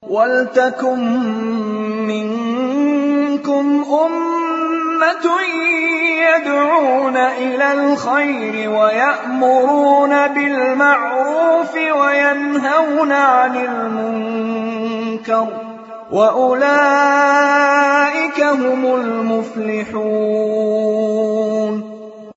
وَلْتَكُن مِّنكُمْ أُمَّةٌ يَدْعُونَ إِلَى الْخَيْرِ وَيَأْمُرُونَ بِالْمَعْرُوفِ وَيَنْهَوْنَ عَنِ الْمُنكَرِ ۚ وَأُولَٰئِكَ هُمُ الْمُفْلِحُونَ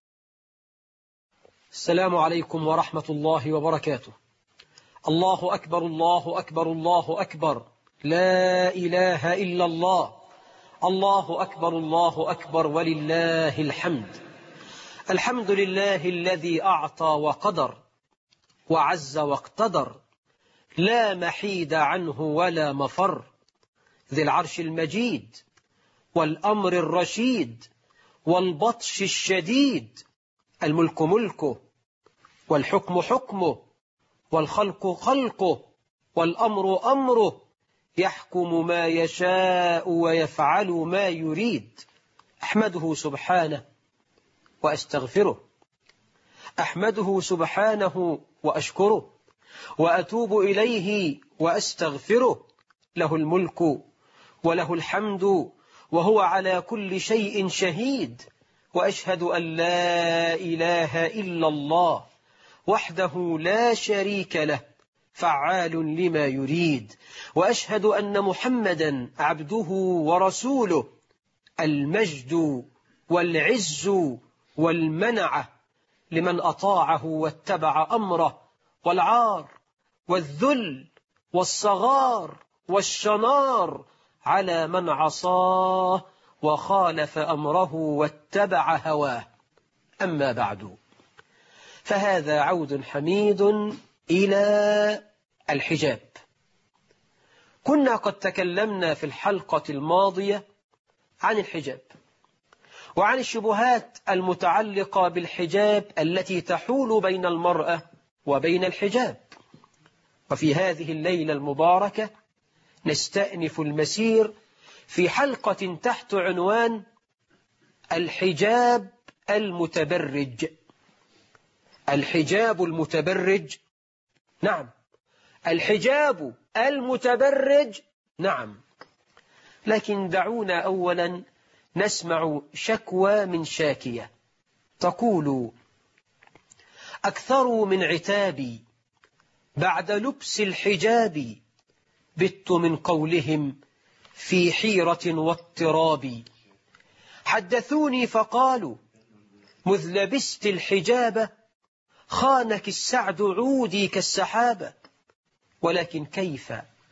السلام عليكم ورحمة الله وبركاته الله أكبر الله أكبر الله أكبر لا إله إلا الله الله أكبر الله أكبر ولله الحمد الحمد لله الذي أعطى وقدر وعز واقتدر لا محيد عنه ولا مفر ذي العرش المجيد والأمر الرشيد والبطش الشديد الملك ملكه والحكم حكمه والخلق خلقه والأمر أمره يحكم ما يشاء ويفعل ما يريد أحمده سبحانه وأستغفره أحمده سبحانه وأشكره وأتوب إليه وأستغفره له الملك وله الحمد وهو على كل شيء شهيد وأشهد أن لا إله إلا الله وحده لا شريك له فعال لما يريد وأشهد أن محمدا عبده ورسوله المجد والعز والمنعة لمن أطاعه واتبع أمره والعار والذل والصغار والشنار على من عصاه وخالف أمره واتبع هواه أما بعد فهذا عود حميد إلى الحجاب كنا قد تكلمنا في الحلقة الماضية عن الحجاب وعن الشبهات المتعلقة بالحجاب التي تحول بين المرأة وبين الحجاب وفي هذه الليلة المباركة نستأنف المسير في حلقة تحت عنوان الحجاب المتبرج الحجاب المتبرج نعم الحجاب المتبرج نعم لكن دعونا أولا نسمع شكوى من شاكية تقول أكثروا من عتابي بعد لبس الحجاب بت من قولهم في حيرة واضطراب حدثوني فقالوا مذ لبست الحجاب خانك السعد عودي كالسحابة ولكن كيف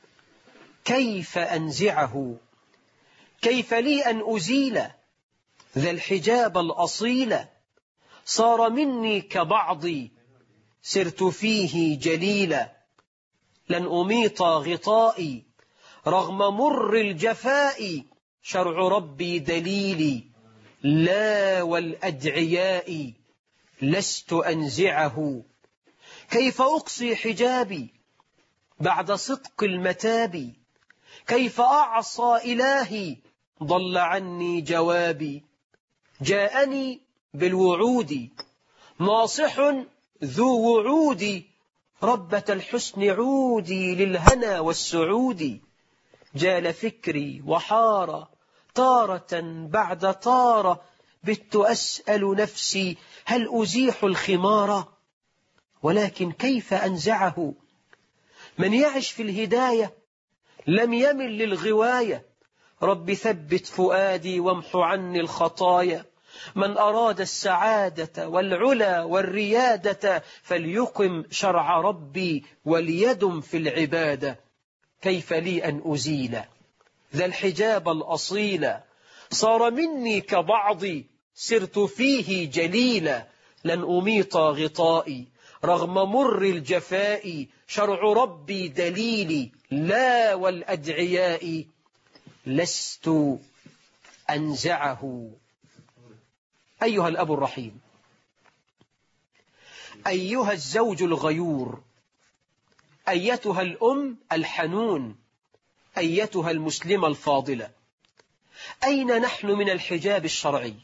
كيف أنزعه كيف لي أن أزيل ذا الحجاب الأصيل صار مني كبعضي سرت فيه جليلا لن أميط غطائي رغم مر الجفاء شرع ربي دليلي لا والأدعياء لست أنزعه كيف أقصي حجابي بعد صدق المتاب كيف أعصى إلهي ضل عني جوابي جاءني بالوعود ناصح ذو وعود ربة الحسن عودي للهنا والسعود جال فكري وحار تارة بعد تارة بت أسأل نفسي هل أزيح الخمار ولكن كيف أنزعه من يعش في الهداية لم يمل للغواية رب ثبت فؤادي وامح عني الخطايا من أراد السعادة والعلا والريادة فليقم شرع ربي وليدم في العبادة كيف لي أن أزيل ذا الحجاب الأصيل صار مني كبعضي سرت فيه جليلا لن أميط غطائي رغم مر الجفاء شرع ربي دليلي لا والأدعياء لست أنزعه أيها الأب الرحيم أيها الزوج الغيور أيتها الأم الحنون أيتها المسلمة الفاضلة أين نحن من الحجاب الشرعي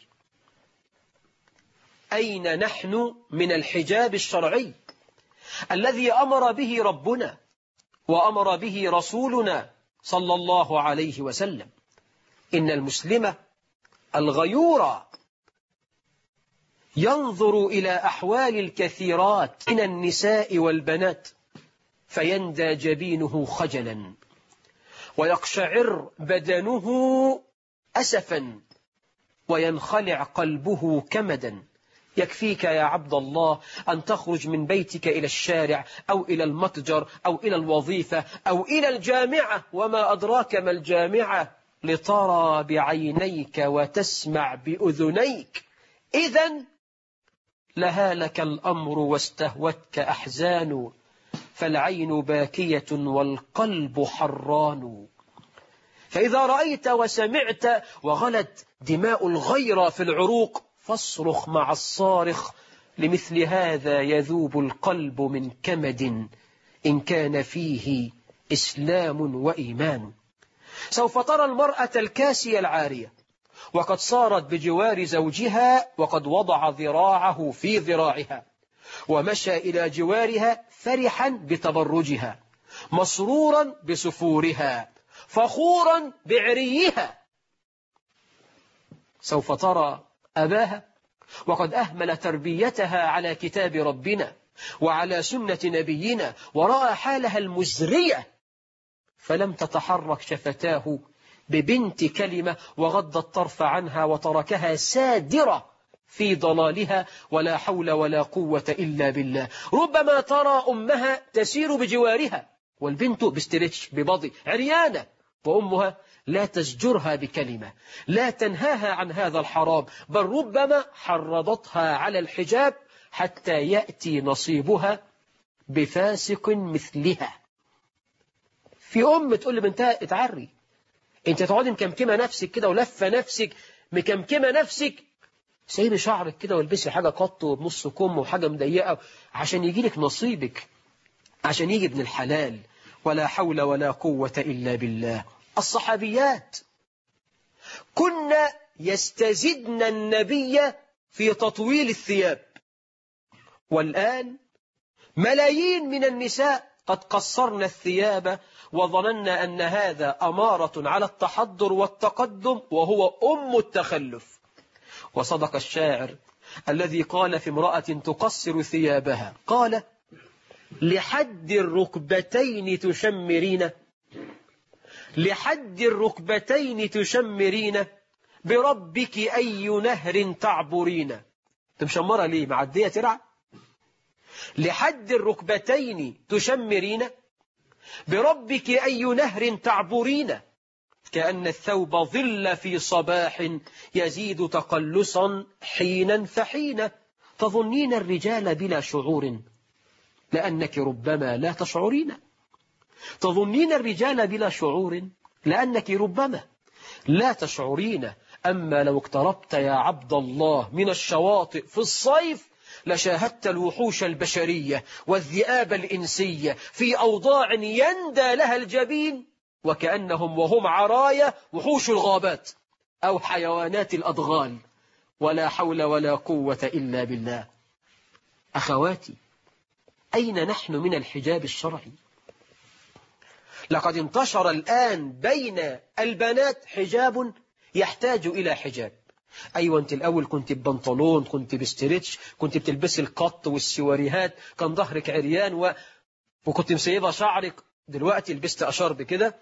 أين نحن من الحجاب الشرعي الذي أمر به ربنا وأمر به رسولنا صلى الله عليه وسلم إن المسلم الغيور ينظر إلى أحوال الكثيرات من النساء والبنات فيندى جبينه خجلا ويقشعر بدنه أسفا وينخلع قلبه كمدا يكفيك يا عبد الله أن تخرج من بيتك إلى الشارع أو إلى المتجر أو إلى الوظيفة أو إلى الجامعة وما أدراك ما الجامعة لترى بعينيك وتسمع بأذنيك إذا لها لك الأمر واستهوتك أحزان فالعين باكية والقلب حران فإذا رأيت وسمعت وغلت دماء الغيرة في العروق فاصرخ مع الصارخ لمثل هذا يذوب القلب من كمد إن كان فيه إسلام وإيمان سوف ترى المرأة الكاسية العارية وقد صارت بجوار زوجها وقد وضع ذراعه في ذراعها ومشى إلى جوارها فرحا بتبرجها مسرورا بسفورها فخورا بعريها سوف ترى أباها وقد أهمل تربيتها على كتاب ربنا وعلى سنة نبينا ورأى حالها المزرية فلم تتحرك شفتاه ببنت كلمة وغض الطرف عنها وتركها سادرة في ضلالها ولا حول ولا قوة إلا بالله ربما ترى أمها تسير بجوارها والبنت باسترتش ببضي عريانة وأمها لا تزجرها بكلمة لا تنهاها عن هذا الحرام بل ربما حرضتها على الحجاب حتى يأتي نصيبها بفاسق مثلها في أم تقول لبنتها اتعري انت تقعدي مكمكمة نفسك كده ولفة نفسك مكمكمة نفسك سيبي شعرك كده والبسي حاجة قط وبنص كم وحاجة مضيقة عشان يجي لك نصيبك عشان يجي ابن الحلال ولا حول ولا قوة إلا بالله الصحابيات كنا يستزدن النبي في تطويل الثياب والآن ملايين من النساء قد قصرن الثياب وظننا أن هذا أمارة على التحضر والتقدم وهو أم التخلف وصدق الشاعر الذي قال في امرأة تقصر ثيابها قال لحد الركبتين تشمرين لحد الركبتين تشمرين بربك أي نهر تعبرين انت مشمرة ليه معدية ترعى لحد الركبتين تشمرين بربك أي نهر تعبرين كأن الثوب ظل في صباح يزيد تقلصا حينا فحينا تظنين الرجال بلا شعور لأنك ربما لا تشعرين تظنين الرجال بلا شعور لأنك ربما لا تشعرين أما لو اقتربت يا عبد الله من الشواطئ في الصيف لشاهدت الوحوش البشرية والذئاب الإنسية في أوضاع يندى لها الجبين وكأنهم وهم عرايا وحوش الغابات أو حيوانات الأضغال ولا حول ولا قوة إلا بالله أخواتي أين نحن من الحجاب الشرعي لقد انتشر الآن بين البنات حجاب يحتاج إلى حجاب أيوة أنت الأول كنت ببنطلون كنت بستريتش كنت بتلبسي القط والسواريهات كان ظهرك عريان و... وكنت مسيبة شعرك دلوقتي لبست أشرب كده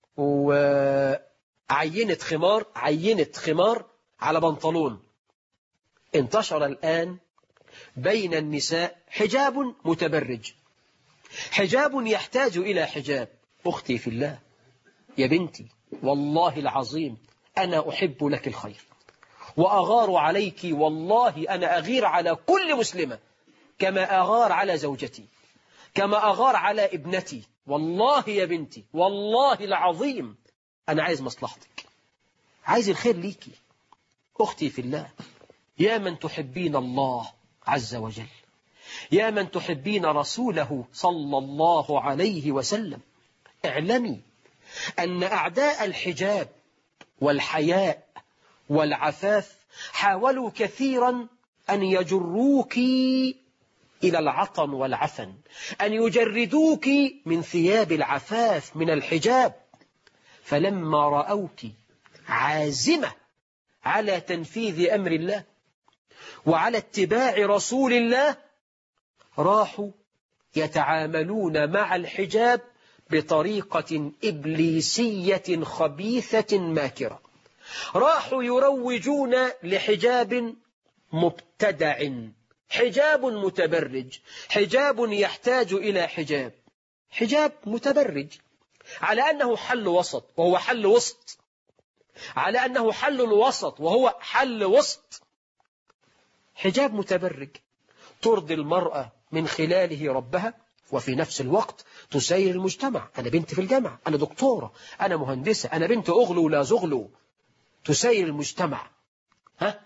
وعينت خمار عينت خمار على بنطلون انتشر الآن بين النساء حجاب متبرج حجاب يحتاج إلى حجاب أختي في الله يا بنتي والله العظيم أنا أحب لك الخير وأغار عليك والله أنا أغير على كل مسلمة كما أغار على زوجتي كما أغار على ابنتي والله يا بنتي والله العظيم أنا عايز مصلحتك عايز الخير ليكي أختي في الله يا من تحبين الله عز وجل يا من تحبين رسوله صلى الله عليه وسلم اعلمي أن أعداء الحجاب والحياء والعفاف حاولوا كثيرا أن يجروك إلى العطن والعفن أن يجردوك من ثياب العفاف من الحجاب فلما رأوك عازمة على تنفيذ أمر الله وعلى اتباع رسول الله راحوا يتعاملون مع الحجاب بطريقة إبليسية خبيثة ماكرة راحوا يروجون لحجاب مبتدع حجاب متبرج حجاب يحتاج إلى حجاب حجاب متبرج على أنه حل وسط وهو حل وسط على أنه حل الوسط وهو حل وسط حجاب متبرج ترضي المرأة من خلاله ربها وفي نفس الوقت تسير المجتمع أنا بنت في الجامعة أنا دكتورة أنا مهندسة أنا بنت أغلو لا زغلو تسير المجتمع ها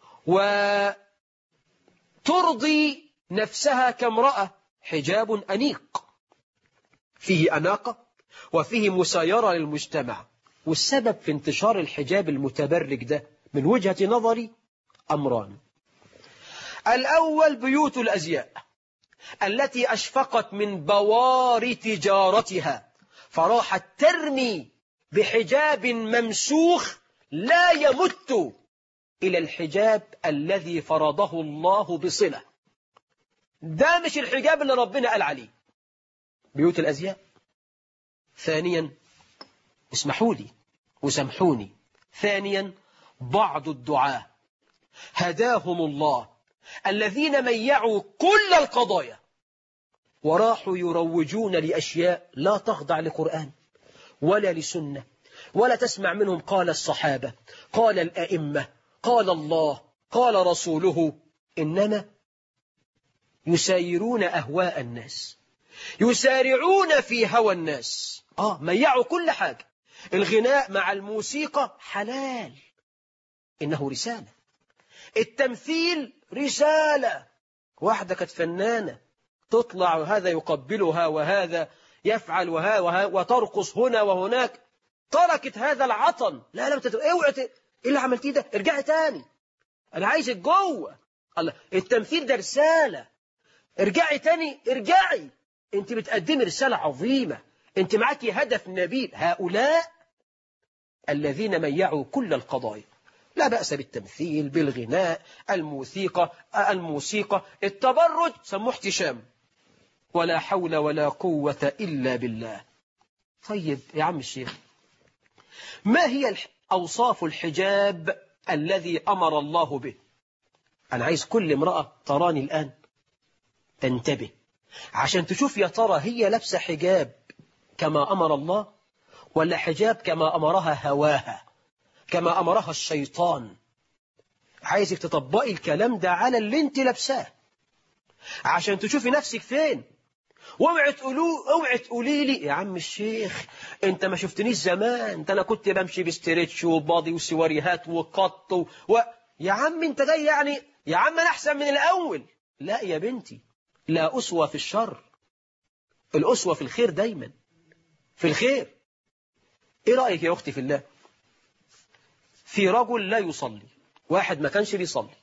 وترضي نفسها كامرأة حجاب أنيق فيه أناقة وفيه مسايرة للمجتمع والسبب في انتشار الحجاب المتبرج ده من وجهة نظري أمران الأول بيوت الأزياء التي أشفقت من بوار تجارتها فراحت ترمي بحجاب ممسوخ لا يمت إلى الحجاب الذي فرضه الله بصلة ده مش الحجاب اللي ربنا قال عليه بيوت الأزياء ثانيا اسمحوا لي وسامحوني ثانيا بعض الدعاة هداهم الله الذين ميعوا كل القضايا وراحوا يروجون لأشياء لا تخضع لقرآن ولا لسنة ولا تسمع منهم قال الصحابة قال الأئمة قال الله قال رسوله إنما يسايرون أهواء الناس يسارعون في هوى الناس آه ميعوا كل حاجة الغناء مع الموسيقى حلال إنه رسالة التمثيل رسالة واحدة كانت فنانة تطلع وهذا يقبلها وهذا يفعل وها وها وترقص هنا وهناك تركت هذا العطن لا لا تت... اوعي ت... ايه اللي عملتيه ده ارجعي تاني انا عايزك جوه الله التمثيل ده رسالة ارجعي تاني ارجعي انت بتقدمي رسالة عظيمة انت معاكي هدف نبيل هؤلاء الذين ميعوا كل القضايا لا بأس بالتمثيل بالغناء الموسيقى الموسيقى التبرج سموه احتشام ولا حول ولا قوة إلا بالله طيب يا عم الشيخ ما هي أوصاف الحجاب الذي أمر الله به أنا عايز كل امرأة تراني الآن تنتبه عشان تشوف يا ترى هي لابسة حجاب كما أمر الله ولا حجاب كما أمرها هواها كما أمرها الشيطان عايزك تطبقي الكلام ده على اللي انت لابساه عشان تشوفي نفسك فين واوعي تقولوا اوعي تقولي لي يا عم الشيخ انت ما شفتنيش زمان ده انا كنت بمشي بستريتش وباضي وسواريهات وقط و... و... يا عم انت جاي يعني يا عم انا احسن من الاول لا يا بنتي لا اسوه في الشر الاسوه في الخير دايما في الخير ايه رايك يا اختي في الله في رجل لا يصلي واحد ما كانش بيصلي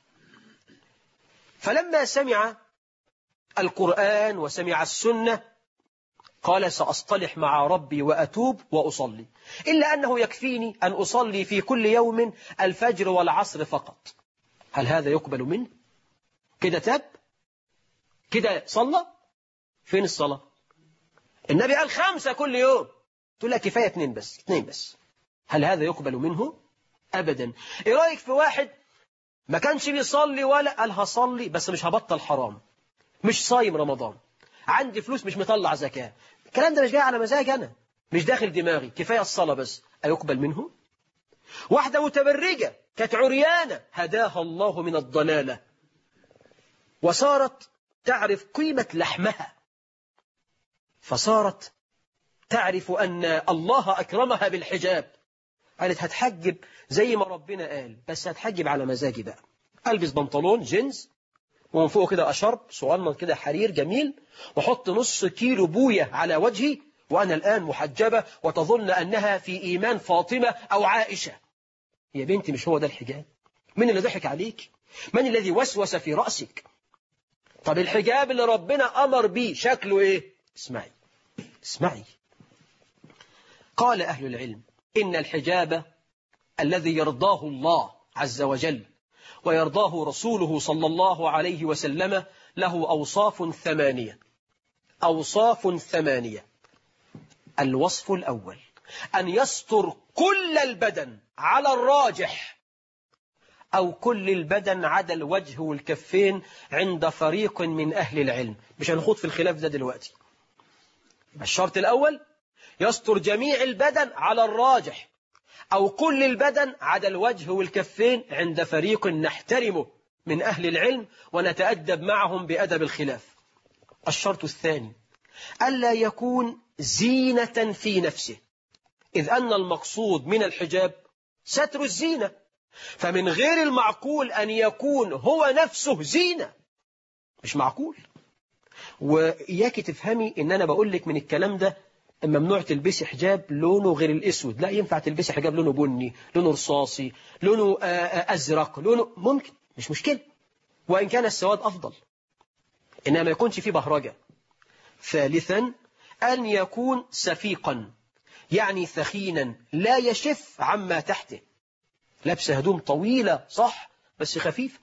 فلما سمع القرآن وسمع السنة قال سأصطلح مع ربي وأتوب وأصلي إلا أنه يكفيني أن أصلي في كل يوم الفجر والعصر فقط هل هذا يقبل منه؟ كده تاب؟ كده صلى؟ فين الصلاة؟ النبي قال خمسة كل يوم تقول لك كفاية اثنين بس اثنين بس هل هذا يقبل منه؟ أبدا إيه رأيك في واحد ما كانش بيصلي ولا قال هصلي بس مش هبطل حرام مش صايم رمضان عندي فلوس مش مطلع زكاة الكلام ده مش جاي على مزاج أنا مش داخل دماغي كفاية الصلاة بس أيقبل منه واحدة متبرجة كانت عريانة هداها الله من الضلالة وصارت تعرف قيمة لحمها فصارت تعرف أن الله أكرمها بالحجاب قالت هتحجب زي ما ربنا قال بس هتحجب على مزاجي بقى ألبس بنطلون جينز ومن فوق كده أشرب صغنن كده حرير جميل وحط نص كيلو بوية على وجهي وأنا الآن محجبة وتظن أنها في إيمان فاطمة أو عائشة يا بنتي مش هو ده الحجاب من اللي ضحك عليك من الذي وسوس في رأسك طب الحجاب اللي ربنا أمر بيه شكله إيه اسمعي اسمعي قال أهل العلم إن الحجاب الذي يرضاه الله عز وجل ويرضاه رسوله صلى الله عليه وسلم له أوصاف ثمانية أوصاف ثمانية الوصف الأول أن يستر كل البدن على الراجح أو كل البدن عدا الوجه والكفين عند فريق من أهل العلم مش هنخوض في الخلاف ده دلوقتي الشرط الأول يستر جميع البدن على الراجح أو كل البدن عدا الوجه والكفين عند فريق نحترمه من أهل العلم ونتأدب معهم بأدب الخلاف الشرط الثاني ألا يكون زينة في نفسه إذ أن المقصود من الحجاب ستر الزينة فمن غير المعقول أن يكون هو نفسه زينة مش معقول وإياك تفهمي إن أنا بقول لك من الكلام ده ممنوع تلبسي حجاب لونه غير الأسود لا ينفع تلبسي حجاب لونه بني لونه رصاصي لونه أزرق لونه ممكن مش مشكلة وإن كان السواد أفضل إنما ما يكونش فيه بهرجة ثالثا أن يكون سفيقا يعني ثخينا لا يشف عما تحته لابس هدوم طويلة صح بس خفيفة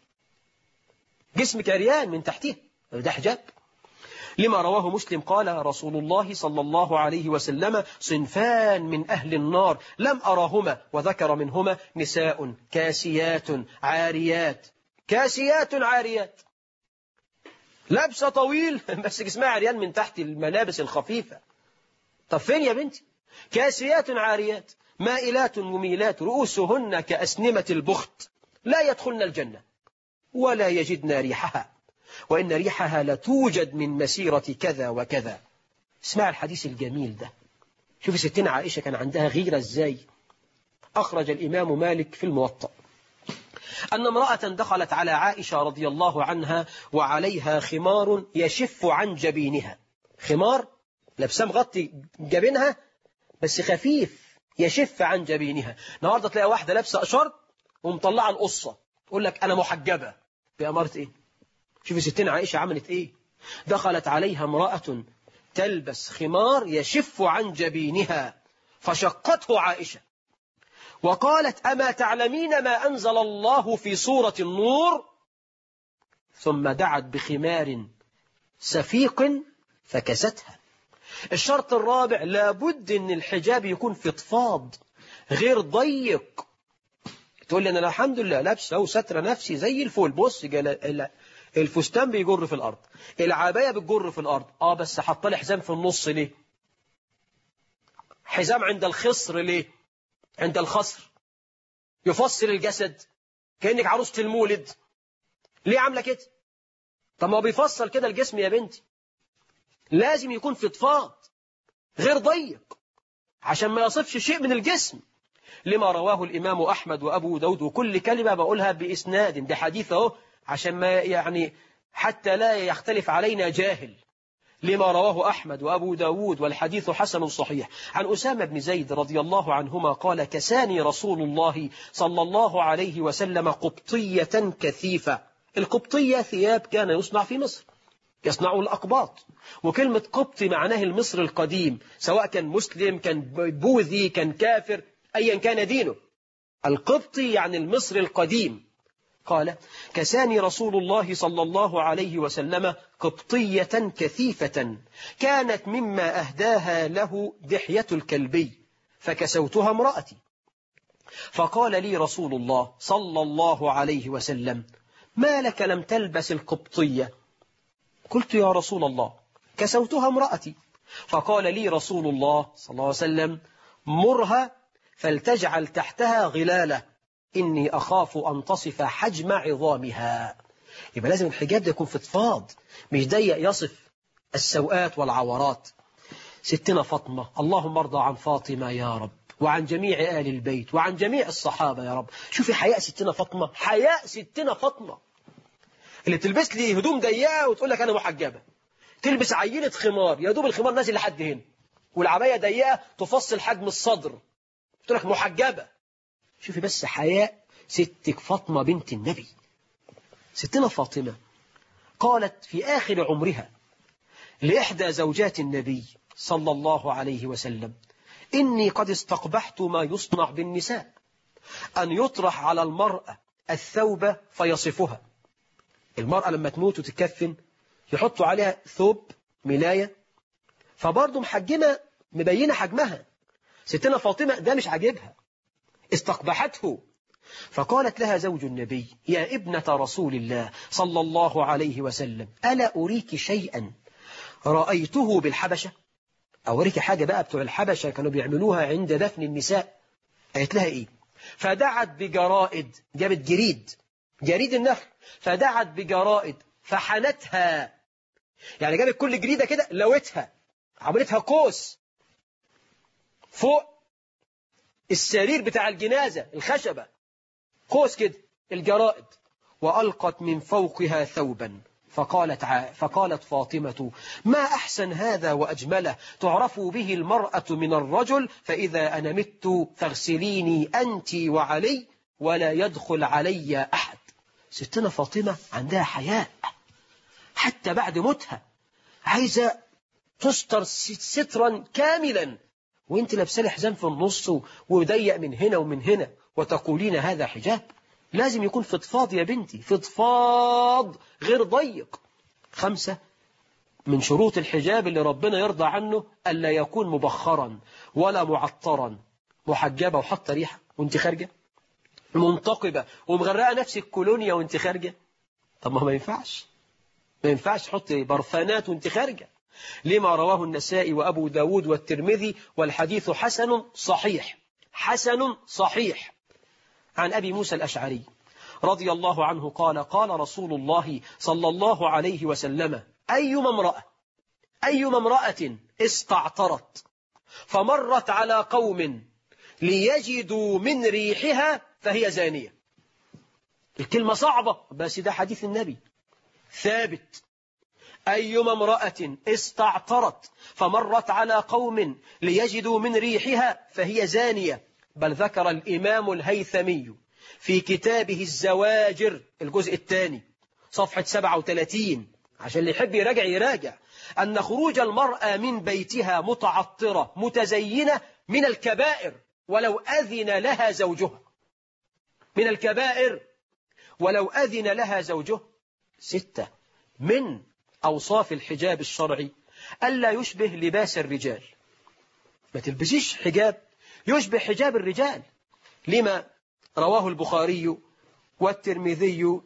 جسمك عريان من تحتها ده حجاب لما رواه مسلم قال رسول الله صلى الله عليه وسلم صنفان من أهل النار لم أراهما وذكر منهما نساء كاسيات عاريات كاسيات عاريات لابسة طويل بس جسمها عريان من تحت الملابس الخفيفة طب فين يا بنتي كاسيات عاريات مائلات مميلات رؤوسهن كأسنمة البخت لا يدخلن الجنة ولا يجدن ريحها وإن ريحها لتوجد من مسيرة كذا وكذا اسمع الحديث الجميل ده شوف ستنا عائشة كان عندها غيرة ازاي أخرج الإمام مالك في الموطأ أن امرأة دخلت على عائشة رضي الله عنها وعليها خمار يشف عن جبينها خمار لابسه مغطي جبينها بس خفيف يشف عن جبينها النهارده تلاقي واحدة لابسة أشر ومطلعة القصة تقول لك أنا محجبة بأمارة إيه شوفي ستنا عائشة عملت إيه دخلت عليها امرأة تلبس خمار يشف عن جبينها فشقته عائشة وقالت أما تعلمين ما أنزل الله في سورة النور ثم دعت بخمار سفيق فكستها الشرط الرابع لابد ان الحجاب يكون فضفاض غير ضيق تقول لي انا الحمد لله لابسه وستر نفسي زي الفول بص الفستان بيجر في الارض العبايه بتجر في الارض اه بس حاطه لي حزام في النص ليه حزام عند الخصر ليه عند الخصر يفصل الجسد كانك عروسه المولد ليه عامله كده طب ما هو بيفصل كده الجسم يا بنتي لازم يكون فضفاض غير ضيق عشان ما يصفش شيء من الجسم لما رواه الإمام أحمد وأبو داود وكل كلمة بقولها بإسناد ده حديث اهو عشان ما يعني حتى لا يختلف علينا جاهل لما رواه أحمد وأبو داود والحديث حسن صحيح عن أسامة بن زيد رضي الله عنهما قال كساني رسول الله صلى الله عليه وسلم قبطية كثيفة القبطية ثياب كان يصنع في مصر يصنعه الأقباط وكلمة قبطي معناه المصر القديم سواء كان مسلم كان بوذي كان كافر أيا كان دينه القبطي يعني المصر القديم قال كساني رسول الله صلى الله عليه وسلم قبطية كثيفة كانت مما أهداها له دحية الكلبي فكسوتها امرأتي فقال لي رسول الله صلى الله عليه وسلم ما لك لم تلبس القبطية قلت يا رسول الله كسوتها امرأتي فقال لي رسول الله صلى الله عليه وسلم مرها فلتجعل تحتها غلالة إني أخاف أن تصف حجم عظامها يبقى لازم الحجاب ده يكون فضفاض مش ضيق يصف السوءات والعورات ستنا فاطمة اللهم ارضى عن فاطمة يا رب وعن جميع آل البيت وعن جميع الصحابة يا رب شوفي حياء ستنا فاطمة حياء ستنا فاطمة اللي تلبس لي هدوم ضيقة وتقول لك أنا محجبة تلبس عينة خمار يا دوب الخمار نازل لحد هنا والعباية ضيقة تفصل حجم الصدر تقول لك محجبة شوفي بس حياء ستك فاطمة بنت النبي ستنا فاطمة قالت في آخر عمرها لإحدى زوجات النبي صلى الله عليه وسلم إني قد استقبحت ما يصنع بالنساء أن يطرح على المرأة الثوب فيصفها المرأة لما تموت وتتكفن يحطوا عليها ثوب ملاية فبرضه محجمة مبينة حجمها ستنا فاطمة ده مش عاجبها استقبحته فقالت لها زوج النبي يا ابنة رسول الله صلى الله عليه وسلم ألا أريك شيئا رأيته بالحبشة أوريك حاجة بقى بتوع الحبشة كانوا بيعملوها عند دفن النساء قالت لها إيه فدعت بجرائد جابت جريد جريد النخل فدعت بجرائد فحنتها يعني جابت كل جريدة كده لوتها عملتها قوس فوق السرير بتاع الجنازة الخشبة قوس كده الجرائد وألقت من فوقها ثوبا فقالت ع... فقالت فاطمة ما أحسن هذا وأجمله تعرف به المرأة من الرجل فإذا أنا مت فاغسليني أنت وعلي ولا يدخل علي أحد ستنا فاطمة عندها حياء حتى بعد موتها عايزة تستر سترا كاملا وانت لابسه لي حزام في النص وضيق من هنا ومن هنا وتقولين هذا حجاب لازم يكون فضفاض يا بنتي فضفاض غير ضيق خمسة من شروط الحجاب اللي ربنا يرضى عنه ألا يكون مبخرا ولا معطرا محجبة وحاطه ريحة وانت خارجة منتقبة ومغرقة نفسك كولونيا وانت خارجة طب ما ما ينفعش ما ينفعش تحط برفانات وانت خارجة لما رواه النسائي وأبو داود والترمذي والحديث حسن صحيح حسن صحيح عن أبي موسى الأشعري رضي الله عنه قال قال رسول الله صلى الله عليه وسلم أيما امرأة أيما امرأة استعطرت فمرت على قوم ليجدوا من ريحها فهي زانية الكلمة صعبة بس ده حديث النبي ثابت أيما امرأة استعطرت فمرت على قوم ليجدوا من ريحها فهي زانية بل ذكر الإمام الهيثمي في كتابه الزواجر الجزء الثاني صفحة 37 عشان اللي يحب يراجع يراجع أن خروج المرأة من بيتها متعطرة متزينة من الكبائر ولو أذن لها زوجها من الكبائر ولو أذن لها زوجها ستة من أوصاف الحجاب الشرعي ألا يشبه لباس الرجال ما تلبسيش حجاب يشبه حجاب الرجال لما رواه البخاري والترمذي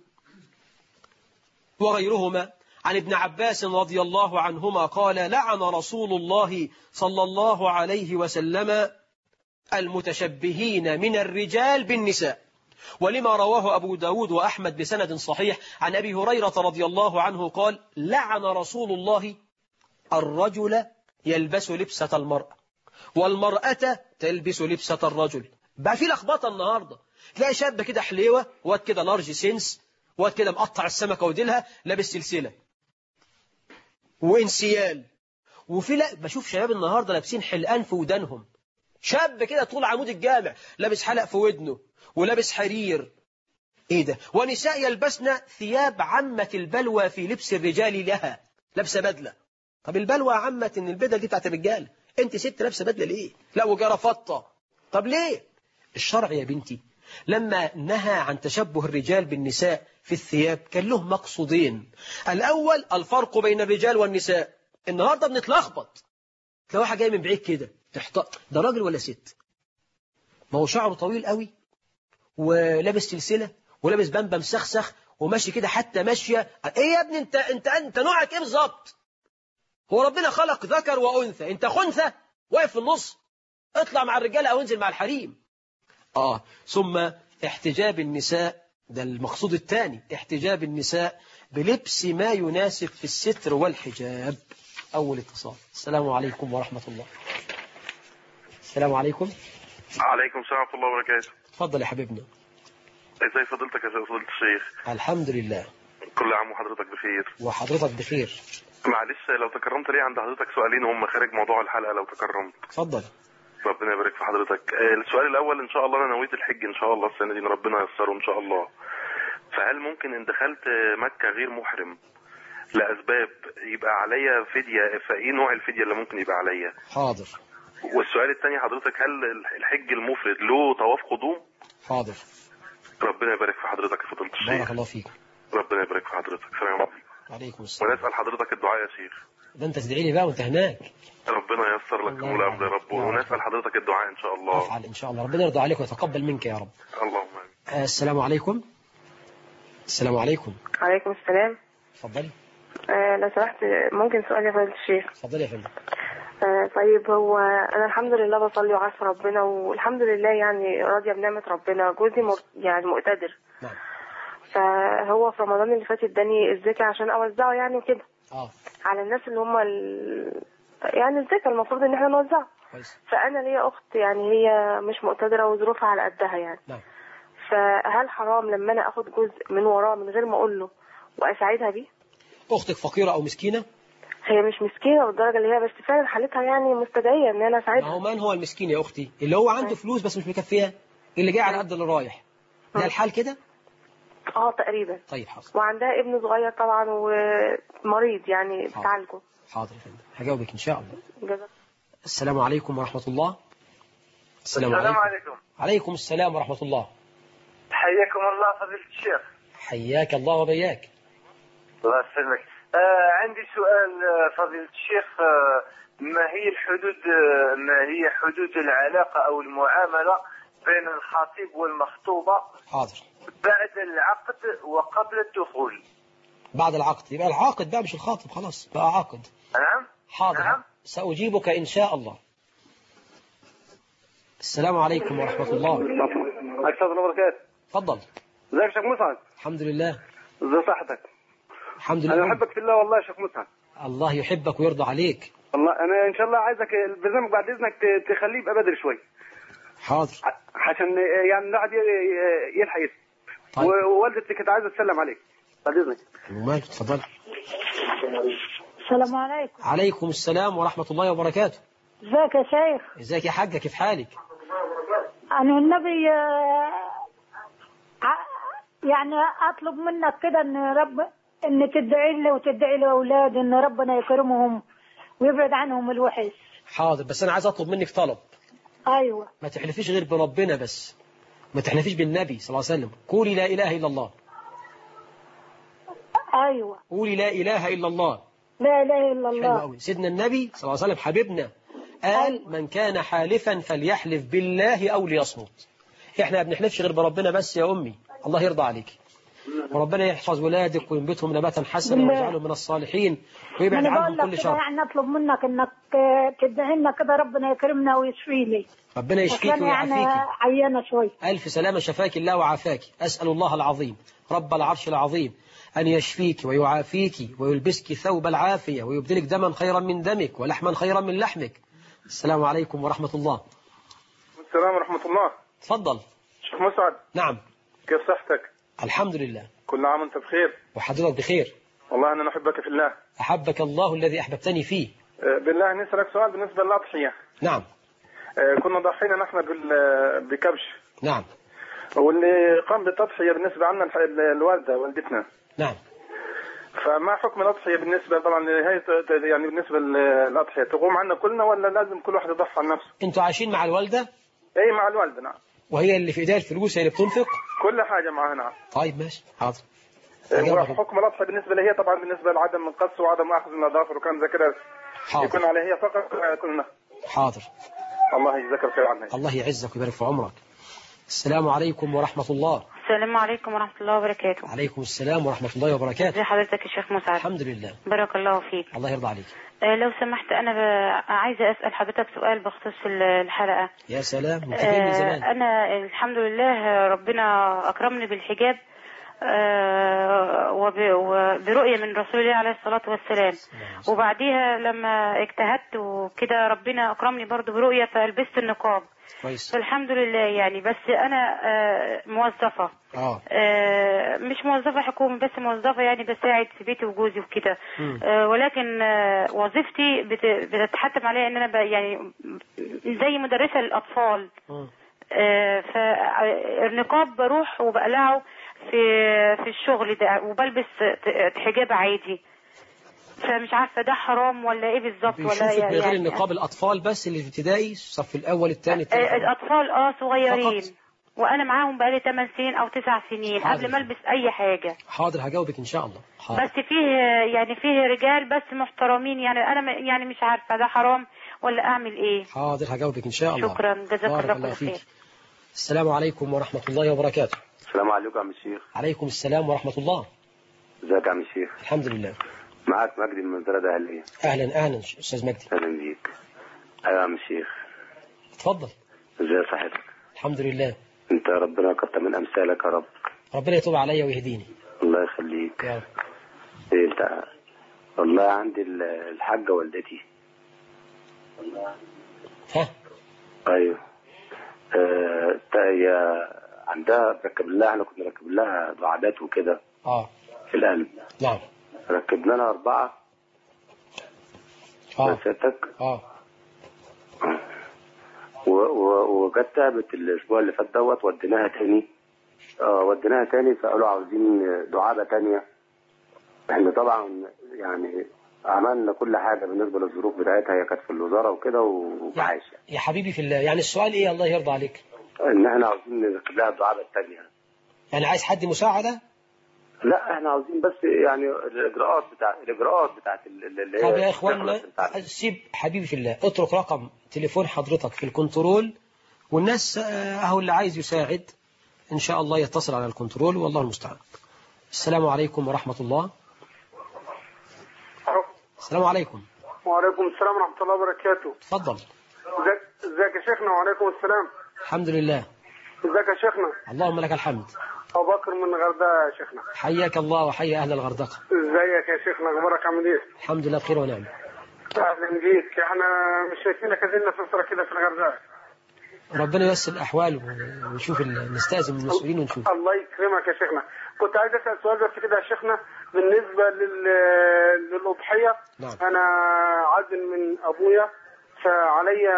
وغيرهما عن ابن عباس رضي الله عنهما قال لعن رسول الله صلى الله عليه وسلم المتشبهين من الرجال بالنساء ولما رواه أبو داود وأحمد بسند صحيح عن أبي هريرة رضي الله عنه قال لعن رسول الله الرجل يلبس لبسة المرأة والمرأة تلبس لبسة الرجل بقى في لخبطة النهاردة تلاقي شاب كده حليوة واد كده لارج سينس واد كده مقطع السمكة وديلها لابس سلسلة وانسيال وفي لا بشوف شباب النهاردة لابسين حلقان في ودانهم شاب كده طول عمود الجامع لابس حلق في ودنه ولابس حرير ايه ده ونساء يلبسن ثياب عامة البلوى في لبس الرجال لها لابسه بدلة طب البلوى عامة ان البدل دي بتاعت الرجال انت ست لابسه بدلة ليه لا وجرافطة طب ليه الشرع يا بنتي لما نهى عن تشبه الرجال بالنساء في الثياب كان له مقصودين الأول الفرق بين الرجال والنساء النهاردة بنتلخبط تلاقي واحد جاي من بعيد كده تحت... ده راجل ولا ست ما هو شعره طويل قوي ولابس سلسلة ولابس بمبة مسخسخ وماشي كده حتى ماشية ايه يا ابني انت انت انت نوعك ايه بالظبط هو ربنا خلق ذكر وانثى انت خنثى واقف في النص اطلع مع الرجاله او انزل مع الحريم اه ثم احتجاب النساء ده المقصود الثاني احتجاب النساء بلبس ما يناسب في الستر والحجاب اول اتصال السلام عليكم ورحمة الله السلام عليكم عليكم السلام ورحمة الله وبركاته تفضل يا حبيبنا ازي فضيلتك يا فضيلة الشيخ الحمد لله كل عام وحضرتك بخير وحضرتك بخير معلش لو تكرمت لي عند حضرتك سؤالين هم خارج موضوع الحلقة لو تكرمت تفضل ربنا يبارك في حضرتك آه، السؤال الأول إن شاء الله أنا نويت الحج إن شاء الله السنة دي إن ربنا ييسره إن شاء الله فهل ممكن إن دخلت مكة غير محرم لأسباب يبقى عليا فدية فإيه نوع الفدية اللي ممكن يبقى عليا حاضر والسؤال الثاني حضرتك هل الحج المفرد له طواف قدوم حاضر ربنا يبارك في حضرتك يا فضيله بارك الشيخ الله فيك ربنا يبارك في حضرتك السلام عليكم عليكم السلام ونسال حضرتك الدعاء يا شيخ ده انت تدعي لي بقى وانت هناك ربنا ييسر لك الله الملام يا رب يبارك. ونسال حضرتك الدعاء ان شاء الله افعل ان شاء الله ربنا يرضى عليك ويتقبل منك يا رب اللهم امين آه، السلام عليكم السلام عليكم عليكم السلام اتفضلي آه لو سمحت ممكن سؤال يا فضيلة الشيخ اتفضلي يا فندم آه طيب هو أنا الحمد لله بصلي وعارفة ربنا والحمد لله يعني راضية بنعمة ربنا جوزي مر... يعني مقتدر نعم فهو في رمضان اللي فات اداني الزكاة عشان أوزعه يعني وكده اه على الناس اللي هم ال... يعني الزكاة المفروض إن احنا نوزعها كويس فأنا ليا أخت يعني هي مش مقتدرة وظروفها على قدها يعني نعم فهل حرام لما أنا آخد جزء من وراه من غير ما أقول له وأساعدها بيه؟ اختك فقيرة او مسكينة هي مش مسكينة بالدرجة اللي هي بس فعلا حالتها يعني مستدعية إن أنا ما أساعدها هو من هو المسكين يا اختي اللي هو عنده فلوس بس مش مكفيه اللي جاي على قد اللي رايح ده آه. الحال كده اه تقريبا طيب حاضر وعندها ابن صغير طبعا ومريض يعني حاضر. بتعالجه حاضر يا فندم هجاوبك ان شاء الله جزاك السلام عليكم ورحمة الله السلام السلام عليكم عليكم عليكم السلام ورحمة الله حياكم الله فضيلة الشيخ حياك الله وبياك الله يسلمك آه عندي سؤال آه، فضيلة الشيخ آه ما هي الحدود آه ما هي حدود العلاقة أو المعاملة بين الخطيب والمخطوبة حاضر بعد العقد وقبل الدخول بعد العقد يبقى العاقد بقى مش الخاطب خلاص بقى عاقد نعم حاضر نعم. سأجيبك إن شاء الله السلام عليكم ورحمة الله أكثر الله وبركاته تفضل ازيك يا شيخ مسعد الحمد لله ازي صحتك الحمد أنا لله أحبك في الله والله يا شيخ مسعد الله يحبك ويرضى عليك والله أنا إن شاء الله عايزك البرنامج بعد إذنك ت- تخليه يبقى بدري شوي حاضر ع- عشان يعني الواحد ي- ي- يلحق يسمع طيب ووالدتي كانت عايزه تسلم عليك بعد اذنك ومال تفضل السلام عليكم عليكم السلام ورحمة الله وبركاته ازيك يا شيخ ازيك يا حاجة كيف حالك انا النبي آه، ع- يعني اطلب منك كده ان رب ان تدعي لي وتدعي لاولادي ان ربنا يكرمهم ويبعد عنهم الوحش حاضر بس أنا عايز أطلب منك طلب ايوه ما تحلفيش غير بربنا بس ما تحلفيش بالنبي صلى الله عليه وسلم قولي لا إله إلا الله ايوه قولي لا إله إلا الله لا اله الا حلو الله قوي سيدنا النبي صلى الله عليه وسلم حبيبنا قال من كان حالفا فليحلف بالله أو ليصمت احنا ما بنحلفش غير بربنا بس يا أمي الله يرضى عليك وربنا يحفظ ولادك وينبتهم نباتا حسنا بالله. ويجعلهم من الصالحين ما ويبعد انا عنهم بقول كل لك كده شر يعني اطلب منك انك آه، تدعي لنا كده ربنا يكرمنا ويشفيني ربنا يشفيك عشان يعني ويعافيك عيانه شوي ألف سلامة شفاك الله وعافاك أسأل الله العظيم رب العرش العظيم أن يشفيك ويعافيك ويلبسك ثوب العافية ويبدلك دما خيرا من دمك ولحما خيرا من لحمك السلام عليكم ورحمة الله السلام ورحمه الله تفضل شيخ مسعد نعم كيف صحتك الحمد لله كل عام وانت بخير وحضرتك بخير والله انا نحبك في الله أحبك الله الذي أحببتني فيه آه، بالله نسالك سؤال بالنسبه للاضحيه نعم آه، كنا ضحينا نحن بال- بكبش نعم واللي قام بالتضحيه بالنسبه عنا الح- الوالده والدتنا نعم فما حكم الاضحيه بالنسبه طبعا هي ت- ت- يعني بالنسبه للاضحيه تقوم عنا كلنا ولا لازم كل واحد يضحي عن نفسه؟ أنتوا عايشين مع الوالدة اي مع الوالده نعم وهي اللي في إيديها الفلوس هي اللي بتنفق كل حاجه معها نعم طيب ماشي حاضر أجابك. وحكم الاضحيه بالنسبه لهي طبعا بالنسبه لعدم القص وعدم اخذ من الاظافر وكان زي كده يكون حاضر عليها هي فقط ولا كلنا حاضر الله يجزاك الخير عنها الله يعزك ويبارك في عمرك السلام عليكم ورحمة الله السلام عليكم ورحمة الله وبركاته عليكم السلام ورحمة الله وبركاته ازي حضرتك يا شيخ مسعد الحمد لله بارك الله فيك الله يرضى عليك آه، لو سمحت أنا ب... عايزة أسأل حضرتك سؤال بخصوص ال- الحلقة يا سلام متفقين من آه، زمان أنا الحمد لله ربنا أكرمني بالحجاب آه، وب... وبرؤية من رسول الله عليه الصلاة والسلام وبعديها لما اجتهدت وكده ربنا أكرمني برضو برؤية فلبست النقاب كويس فالحمد لله يعني بس أنا آه، موظفة اه آه، مش موظفة حكومي بس موظفة يعني بساعد في بيتي وجوزي وكده مم. آه، ولكن آه، وظيفتي بت- بتتحتم عليا ان انا ب- يعني زي مدرسة للاطفال مم. آه، فالنقاب بروح وبقلعه في في الشغل ده وبلبس ت- حجاب عادي فمش عارفة ده حرام ولا ايه بالظبط ولا بيشوفك من غير يعني النقاب الأطفال بس اللي في ابتدائي الصف الأول الثاني آه، الثالث الأطفال اه صغيرين فقط. وانا معاهم بقالي 8 سنين او 9 سنين حاضر. قبل ما البس اي حاجة حاضر هجاوبك إن شاء الله حاضر بس فيه يعني فيه رجال بس محترمين يعني انا م- يعني مش عارفة ده حرام ولا اعمل ايه حاضر هجاوبك إن شاء الله شكرا جزاك بارك الله الله كل خير فيك السلام عليكم ورحمة الله وبركاته السلام عليكم يا عم الشيخ عليكم السلام ورحمة الله ازيك يا عم الشيخ الحمد لله معاك مجدي من منزله دهليه أهلا أهلا أستاذ مجدي اهلا بيك ايوه يا عم الشيخ اتفضل ازي صحتك الحمد لله انت ربنا يكتر من امثالك يا رب ربنا يتوب عليا ويهديني الله يخليك يا رب ايه انت والله عندي ال- الحاجه والدتي ها ايوه آه، تا- هي عندها ركب لها احنا كنا راكب لها دعابات وكده آه في القلب نعم ركبنا لها اربعه آه سيادتك آه و- و- وجت تعبت الاسبوع اللي فات دوت وديناها تاني اه وديناها تاني فقالوا عاوزين دعابه تانية احنا طبعا يعني عملنا كل حاجه بالنسبه للظروف بتاعتها هي كانت في الوزاره وكده وعايشه يا حبيبي في الله يعني السؤال إيه الله يرضى عليك ان احنا عاوزين نركب لها الدعابه التانية يعني عايز حد مساعدة لا احنا عاوزين بس يعني الاجراءات بتاع الاجراءات بتاعت ال- اللي هي طب يا اخوانا الدخلة بتاعت- سيب حبيبي في الله اترك رقم تليفون حضرتك في الكنترول والناس آه، اهو اللي عايز يساعد ان شاء الله يتصل على الكنترول والله المستعان السلام عليكم ورحمة الله السلام عليكم وعليكم السلام ورحمة الله وبركاته تفضل ازيك ازيك يا شيخنا وعليكم السلام الحمد لله ازيك يا شيخنا اللهم لك الحمد ابو بكر من الغردقة يا شيخنا حياك الله وحيا اهل الغردقة ازيك يا شيخنا اخبارك عامل ايه الحمد لله بخير ونعم اهلا بيك احنا مش شايفينك ادينا فترة كده في الغردقة ربنا ييسر الاحوال ونشوف ال- نستأذن من المسؤولين ونشوف الله يكرمك يا شيخنا كنت عايز اسال سؤال بس كده يا شيخنا بالنسبة لل... للأضحية نعم. انا عازل من ابويا فعليا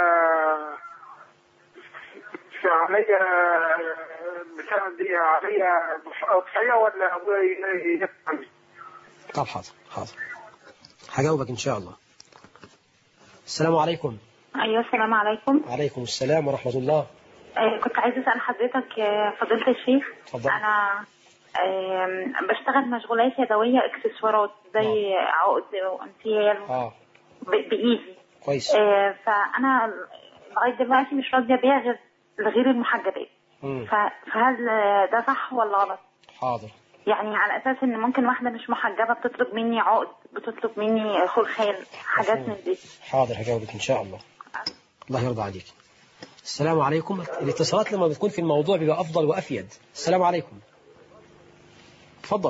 فعليا بتاع دي عليا أضحية ولا أبويا يفهم طب حاضر حاضر هجاوبك ان شاء الله السلام عليكم ايوه السلام عليكم وعليكم السلام ورحمة الله آه كنت عايزه اسال حضرتك يا فضيله الشيخ اتفضل. انا آم، بشتغل مشغولات يدويه اكسسوارات زي عقد وانسيال اه ب- بايدي كويس آه فانا لغايه دلوقتي مش راضيه ابيع غير لغير المحجبات مم. ف- فهل آه، ده صح ولا غلط؟ حاضر يعني على اساس ان ممكن واحده مش محجبه بتطلب مني عقد بتطلب مني خلخال حاجات من دي حاضر هجاوبك ان شاء الله الله يرضى عليك السلام عليكم الاتصالات لما بتكون في الموضوع بيبقى افضل وافيد السلام عليكم تفضل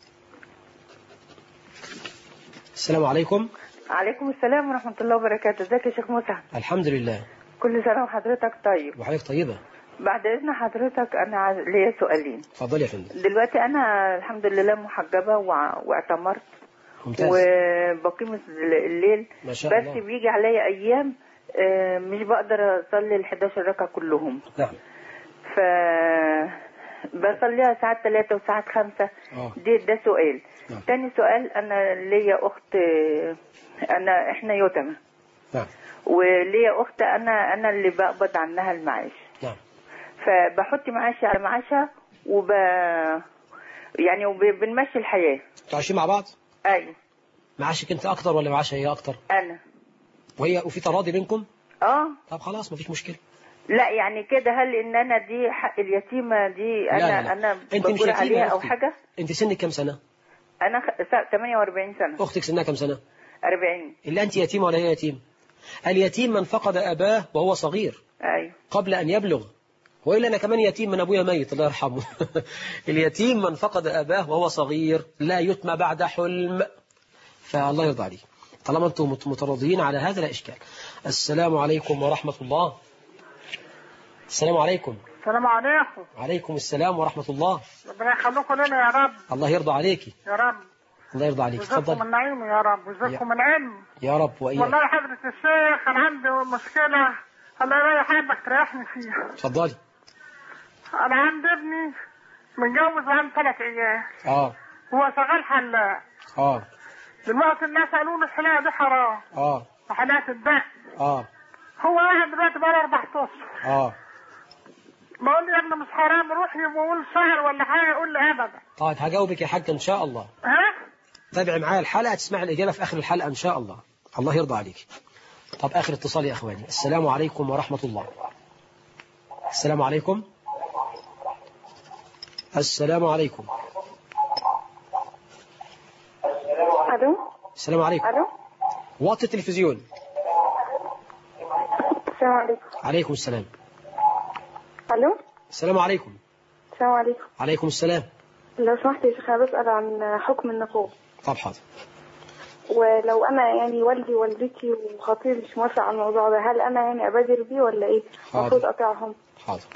السلام عليكم عليكم السلام ورحمة الله وبركاته ازيك يا شيخ موسى الحمد لله كل سنة وحضرتك طيب وحضرتك طيبة بعد إذن حضرتك أنا عايز- ليا سؤالين اتفضل يا فندم دلوقتي أنا الحمد لله محجبة وع- واعتمرت ممتاز وبقيم الليل ما شاء بس الله بيجي عليا أيام آه، مش بقدر أصلي ال 11 ركعة كلهم نعم ف بصليها ساعات ثلاثة وساعات خمسة اه دي ده سؤال نعم. تاني سؤال أنا ليا أخت آه، أنا إحنا يتامى نعم وليا اخت انا انا اللي بقبض عنها المعاش نعم فبحط معاشي على معاشها وب يعني وبنمشي الحياه انتوا عايشين مع بعض ايوه معاشك انت اكتر ولا معاشها هي اكتر انا وهي وفي تراضي بينكم اه طب خلاص مفيش مشكلة لا يعني كده هل ان انا دي حق اليتيمه دي انا لا لا. انا انت مش بقول يتيمة عليها يا او أختي. حاجه انت سنك كم سنة انا خ... س- 48 سنه اختك سنها كم سنة 40 إلا أنت يتيمة ولا هي يتيم اليتيم من فقد أباه وهو صغير ايوه قبل أن يبلغ وإلا أنا كمان يتيم من أبويا ميت الله يرحمه اليتيم من فقد أباه وهو صغير لا يتم بعد حلم فالله يرضى عليك طالما أنتم مت- متراضيين على هذا لا إشكال السلام عليكم ورحمة الله السلام عليكم السلام عليكم وعليكم السلام ورحمة الله ربنا يخليكم لنا يا رب الله يرضى عليكي يا رب الله يرضى عليك ويزيدكم تفضل من نعيم يا رب ويزيدكم من علم يا رب وإياك والله يا حضرة الشيخ أنا عندي مشكلة الله يريح قلبك تريحني فيها تفضلي أنا عندي ابني متجوز وعنده ثلاث عيال آه هو شغال حلاق آه دلوقتي الناس قالوا له الحلاقه دي حرام اه وحلاقه الدقن اه هو قاعد دلوقتي بقى له اربع اشهر اه بقول له يا ابني مش حرام روح يقول شهر ولا حاجه يقول لي ابدا طيب هجاوبك يا حاج ان شاء الله ها تابع معايا الحلقه تسمع الاجابه في اخر الحلقه ان شاء الله الله يرضى عليك طب اخر اتصال يا اخواني السلام عليكم ورحمه الله السلام عليكم السلام عليكم الو السلام عليكم الو وطي التلفزيون السلام عليكم عليكم السلام الو السلام عليكم السلام عليكم عليكم السلام لو سمحت يا شيخ انا بسال عن حكم النقوب طب حاضر ولو انا يعني والدي والدتي وخطيبي مش موافق على الموضوع ده هل انا يعني ابادر بيه ولا ايه حاضر. المفروض اقطعهم حاضر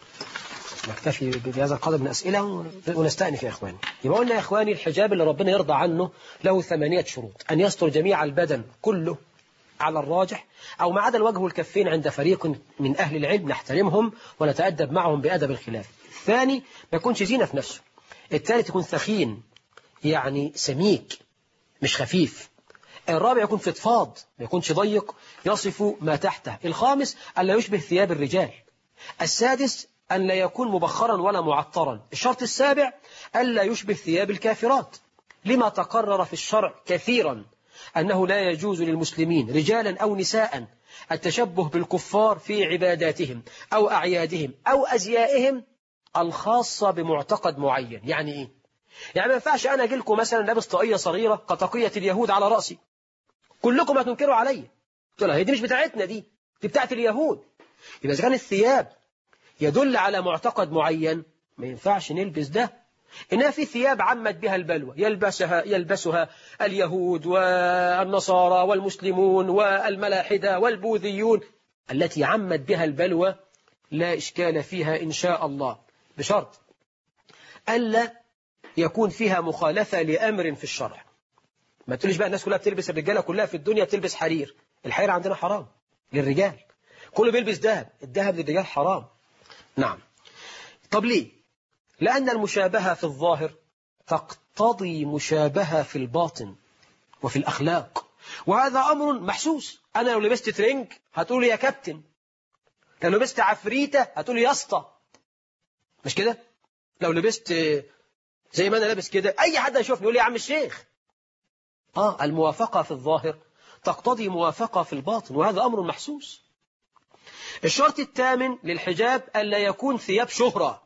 نكتفي بهذا القدر من أسئلة ونستأنف يا إخواني يبقى قلنا يا إخواني الحجاب اللي ربنا يرضى عنه له ثمانية شروط أن يستر جميع البدن كله على الراجح أو ما عدا الوجه والكفين عند فريق من أهل العلم نحترمهم ونتأدب معهم بأدب الخلاف الثاني ما يكونش زينة في نفسه الثالث يكون ثخين يعني سميك مش خفيف الرابع يكون فضفاض ما يكونش ضيق يصف ما تحته الخامس ألا يشبه ثياب الرجال السادس أن لا يكون مبخرا ولا معطرا الشرط السابع ألا يشبه ثياب الكافرات لما تقرر في الشرع كثيرا أنه لا يجوز للمسلمين رجالا أو نساء التشبه بالكفار في عباداتهم أو أعيادهم أو أزيائهم الخاصة بمعتقد معين يعني إيه؟ يعني ما ينفعش أنا أجي لكم مثلا لابس طاقية صغيرة كطاقية اليهود على رأسي كلكم هتنكروا عليا قلت لها هي دي مش بتاعتنا دي دي بتاعت اليهود يبقى إذا كان الثياب يدل على معتقد معين ما ينفعش نلبس ده إنها في ثياب عمت بها البلوى يلبسها يلبسها اليهود والنصارى والمسلمون والملاحدة والبوذيون التي عمت بها البلوى لا إشكال فيها إن شاء الله بشرط ألا يكون فيها مخالفة لأمر في الشرع ما تقوليش بقى الناس كلها بتلبس الرجالة كلها في الدنيا بتلبس حرير الحرير عندنا حرام للرجال كله بيلبس ذهب الذهب للرجال حرام نعم طب ليه لأن المشابهة في الظاهر تقتضي مشابهة في الباطن وفي الأخلاق وهذا أمر محسوس أنا لو لبست ترنج هتقول لي يا كابتن لو لبست عفريتة هتقول لي يا اسطى مش كده لو لبست زي ما أنا لابس كده أي حد يشوفني يقول لي يا عم الشيخ آه الموافقة في الظاهر تقتضي موافقة في الباطن وهذا أمر محسوس الشرط الثامن للحجاب ألا يكون ثياب شهرة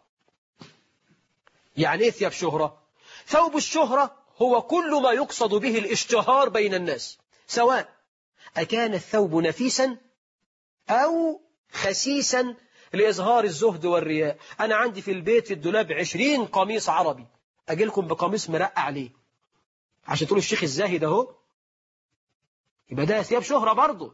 يعني إيه ثياب شهرة؟ ثوب الشهرة هو كل ما يقصد به الاشتهار بين الناس سواء أكان الثوب نفيسا أو خسيسا لإظهار الزهد والرياء أنا عندي في البيت في الدولاب عشرين قميص عربي أجي لكم بقميص مرقع عليه عشان تقولوا الشيخ الزاهد أهو يبقى ده ثياب شهرة برضه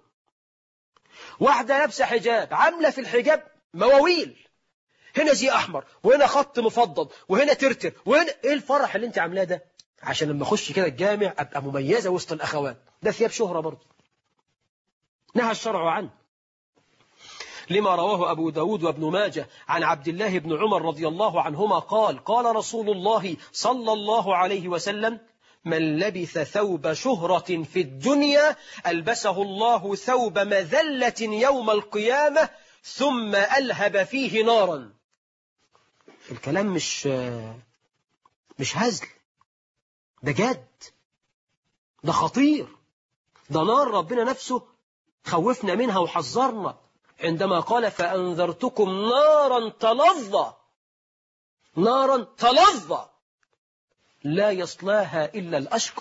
واحدة لابسة حجاب عاملة في الحجاب مواويل هنا زي أحمر وهنا خط مفضل وهنا ترتر وهنا إيه الفرح اللي أنت عاملاه ده عشان لما أخش كده الجامع أبقى مميزة وسط الأخوات ده ثياب شهرة برضه نهى الشرع عنه لما رواه أبو داود وابن ماجه عن عبد الله بن عمر رضي الله عنهما قال قال رسول الله صلى الله عليه وسلم من لبث ثوب شهرة في الدنيا ألبسه الله ثوب مذلة يوم القيامة ثم ألهب فيه نارا الكلام مش مش هزل ده جد ده خطير ده نار ربنا نفسه خوفنا منها وحذرنا عندما قال فأنذرتكم نارا تلظى نارا تلظى لا يصلاها إلا الأشقى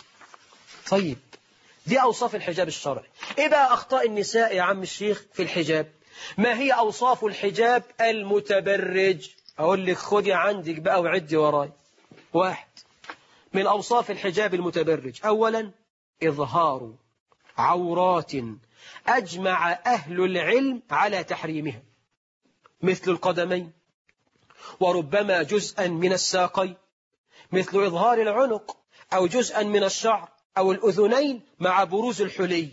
طيب دي أوصاف الحجاب الشرعي إيه بقى أخطاء النساء يا عم الشيخ في الحجاب ما هي أوصاف الحجاب المتبرج أقول لك خدي عندك بقى وعدي وراي واحد من أوصاف الحجاب المتبرج أولا إظهار عورات أجمع أهل العلم على تحريمها مثل القدمين وربما جزءا من الساقين مثل إظهار العنق أو جزءا من الشعر أو الأذنين مع بروز الحلي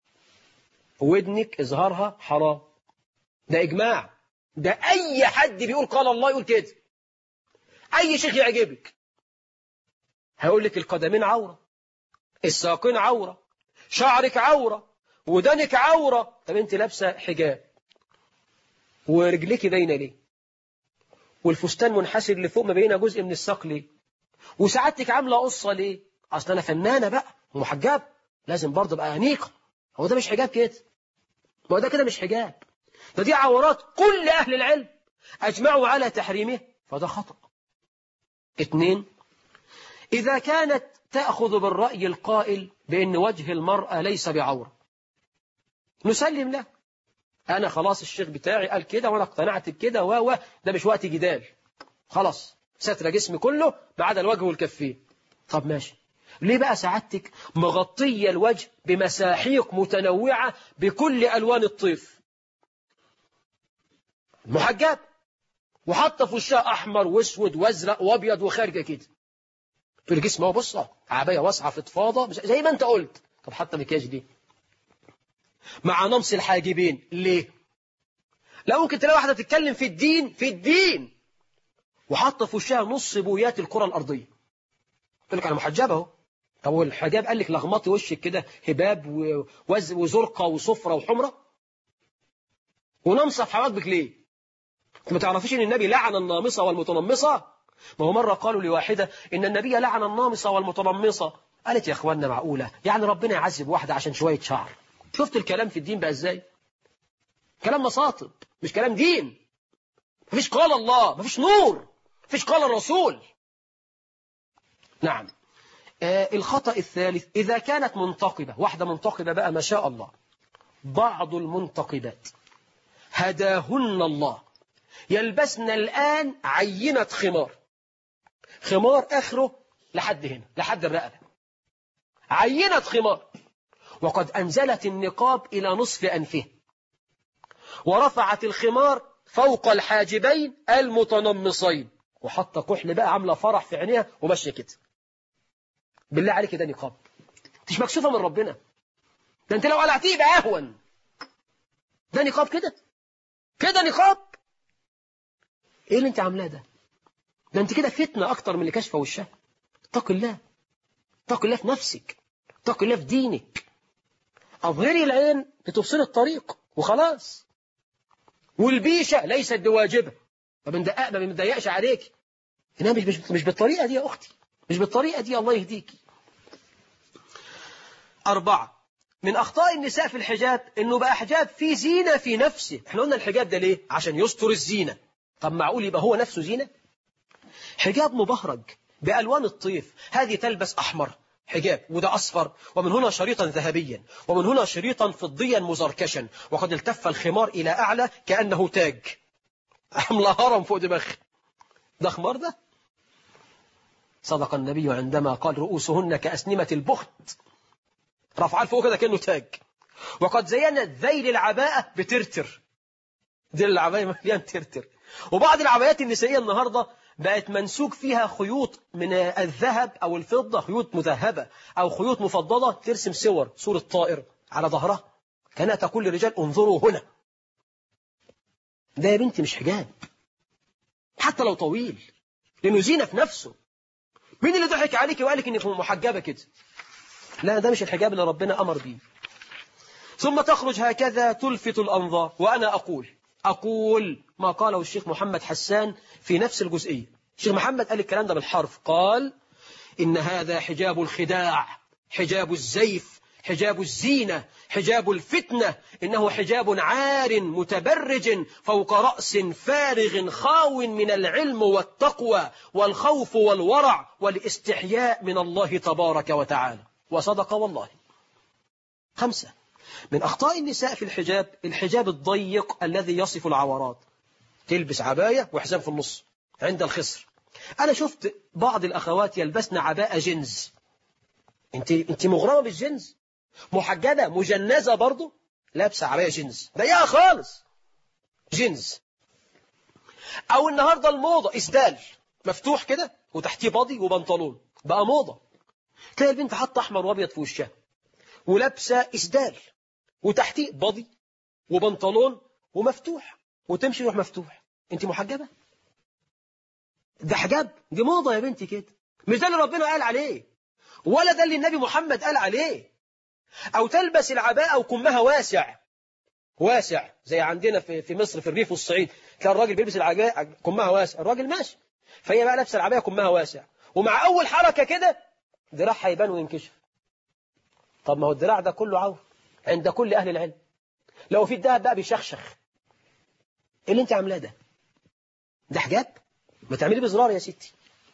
ودنك إظهارها حرام ده إجماع ده أي حد بيقول قال الله يقول كده أي شيخ يعجبك هيقول لك القدمين عورة الساقين عورة شعرك عورة ودانك عورة طب انت لابسة حجاب ورجلك باينة ليه والفستان منحسر لفوق ما بين جزء من الساق ليه وسعادتك عاملة قصة ليه اصل انا فنانة بقى ومحجب لازم برضه ابقى انيقة هو ده مش حجاب كده ما هو ده كده مش حجاب ده دي عورات كل اهل العلم اجمعوا على تحريمه فده خطأ اثنين إذا كانت تأخذ بالرأي القائل بأن وجه المرأة ليس بعورة نسلم له أنا خلاص الشيخ بتاعي قال كده وأنا اقتنعت بكده و و ده مش وقت جدال خلاص ستر جسمي كله ما عدا الوجه والكفين طب ماشي ليه بقى سعادتك مغطية الوجه بمساحيق متنوعة بكل ألوان الطيف محجب وحاطه في وشها أحمر واسود وازرق وابيض وخارجة كده في الجسم هو بص عباية واسعة فضفاضة زي ما انت قلت طب حتى مكياج دي مع نمص الحاجبين ليه لا ممكن تلاقي واحدة تتكلم في الدين في الدين وحاطه في وشها نص بويات الكرة الأرضية تقول لك أنا محجبة اهو طب والحجاب قال لك لغمطي وشك كده هباب ووز وزرقة وصفرة وحمرة ونمصة في حواجبك ليه ما تعرفيش ان النبي لعن النامصة والمتنمصة ما هو مرة قالوا لواحدة إن النبي لعن النامصة والمتنمصة قالت يا أخواننا معقولة يعني ربنا يعذب واحدة عشان شوية شعر شفت الكلام في الدين بقى إزاي كلام مصاطب مش كلام دين مفيش قال الله مفيش نور مفيش قال الرسول نعم آه الخطأ الثالث إذا كانت منتقبة واحدة منتقبة بقى ما شاء الله بعض المنتقبات هداهن الله يلبسن الآن عينة خمار خمار آخره لحد هنا لحد الرقبة عينة خمار وقد أنزلت النقاب إلى نصف أنفه ورفعت الخمار فوق الحاجبين المتنمصين وحط كحل بقى عاملة فرح في عينيها وماشية كده بالله عليك ده نقاب مش مكشوفة من ربنا ده انت لو قلعتيه يبقى أهون ده نقاب كده كده نقاب ايه اللي انت عاملاه ده ده انت كده فتنة اكتر من اللي كشفه وشها اتق الله اتق الله في نفسك اتق الله في دينك اظهري العين لتبصري الطريق وخلاص والبيشة ليست بواجبة ما بندقق ما بنضيقش عليك انها مش مش مش بالطريقة دي يا اختي مش بالطريقة دي الله يهديكي أربعة من أخطاء النساء في الحجاب إنه بقى حجاب فيه زينة في نفسه إحنا قلنا الحجاب ده ليه؟ عشان يستر الزينة طب معقول يبقى هو نفسه زينة حجاب مبهرج بألوان الطيف هذه تلبس أحمر حجاب وده أصفر ومن هنا شريطا ذهبيا ومن هنا شريطا فضيا مزركشا وقد التف الخمار إلى أعلى كأنه تاج عامله هرم فوق دماغه ده خمار ده صدق النبي عندما قال رؤوسهن كأسنمة البخت رفع فوق كده كأنه تاج وقد زينت ذيل العباءة بترتر ذيل العباية مليان ترتر وبعض العبايات النسائية النهاردة بقت منسوج فيها خيوط من الذهب أو الفضة خيوط مذهبة أو خيوط مفضلة ترسم صور صورة طائر على ظهرها كانت تقول للرجال انظروا هنا ده يا بنتي مش حجاب حتى لو طويل لأنه زينة في نفسه مين اللي ضحك عليك وقال لك انك محجبة كده لا ده مش الحجاب اللي ربنا أمر بيه ثم تخرج هكذا تلفت الأنظار وأنا أقول أقول ما قاله الشيخ محمد حسان في نفس الجزئية الشيخ محمد قال الكلام ده بالحرف قال إن هذا حجاب الخداع حجاب الزيف حجاب الزينة حجاب الفتنة إنه حجاب عار متبرج فوق رأس فارغ خاو من العلم والتقوى والخوف والورع والاستحياء من الله تبارك وتعالى وصدق والله خمسة من أخطاء النساء في الحجاب الحجاب الضيق الذي يصف العورات تلبس عباية وحزام في النص عند الخصر أنا شفت بعض الأخوات يلبسن عباءة جنز أنت, انت مغرمة بالجنز محجبة مجنزة برضو لابسة عباية جنز ضيقة خالص جنز أو النهاردة الموضة إسدال مفتوح كده وتحتيه باضي وبنطلون بقى موضة تلاقي البنت حاطة أحمر وأبيض في وشها ولابسة إسدال وتحتيه باضي وبنطلون ومفتوح وتمشي روح مفتوح انت محجبة ده حجاب دي موضة يا بنتي كده مش ده اللي ربنا قال عليه ولا ده اللي النبي محمد قال عليه أو تلبس العباءة وكمها واسع واسع زي عندنا في في مصر في الريف والصعيد كان الراجل بيلبس العباءة كمها واسع الراجل ماشي فهي بقى لابسه العباية كمها واسع ومع أول حركة كده دراعها يبان وينكشف طب ما هو الدراع ده كله عور عند كل أهل العلم لو في الدهب بقى بيشخشخ ايه اللي انت عاملاه ده ده حجاب ما تعملي بزرار يا ستي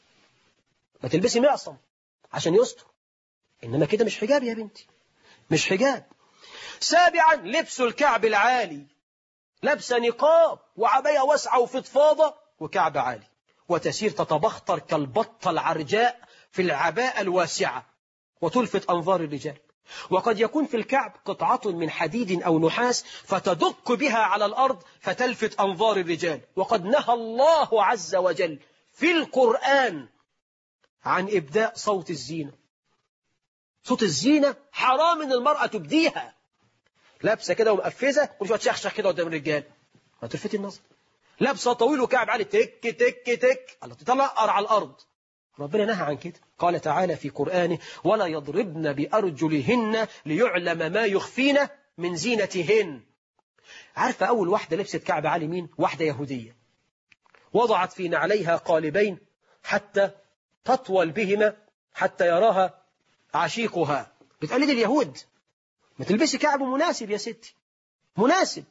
ما تلبسي معصم عشان يستر انما كده مش حجاب يا بنتي مش حجاب سابعا لبس الكعب العالي لابسه نقاب وعباية واسعة وفضفاضة وكعب عالي وتسير تتبختر كالبطة العرجاء في العباءة الواسعة وتلفت أنظار الرجال وقد يكون في الكعب قطعة من حديد أو نحاس فتدق بها على الأرض فتلفت أنظار الرجال وقد نهى الله عز وجل في القرآن عن إبداء صوت الزينة صوت الزينة حرام ان المرأة تبديها لابسة كده ومقفزة كل شوية تشخشخ كده قدام الرجال ما تلفتي النظر لابسة طويل وكعب عالي تك تك تك الله تطلقر على الأرض ربنا نهى عن كده قال تعالى في قرآنه ولا يضربن بأرجلهن ليعلم ما يخفين من زينتهن عارفة أول واحدة لبست كعب عالي مين واحدة يهودية وضعت في نعليها قالبين حتى تطول بهما حتى يراها عشيقها بتقلد اليهود ما تلبسي كعب مناسب يا ستي مناسب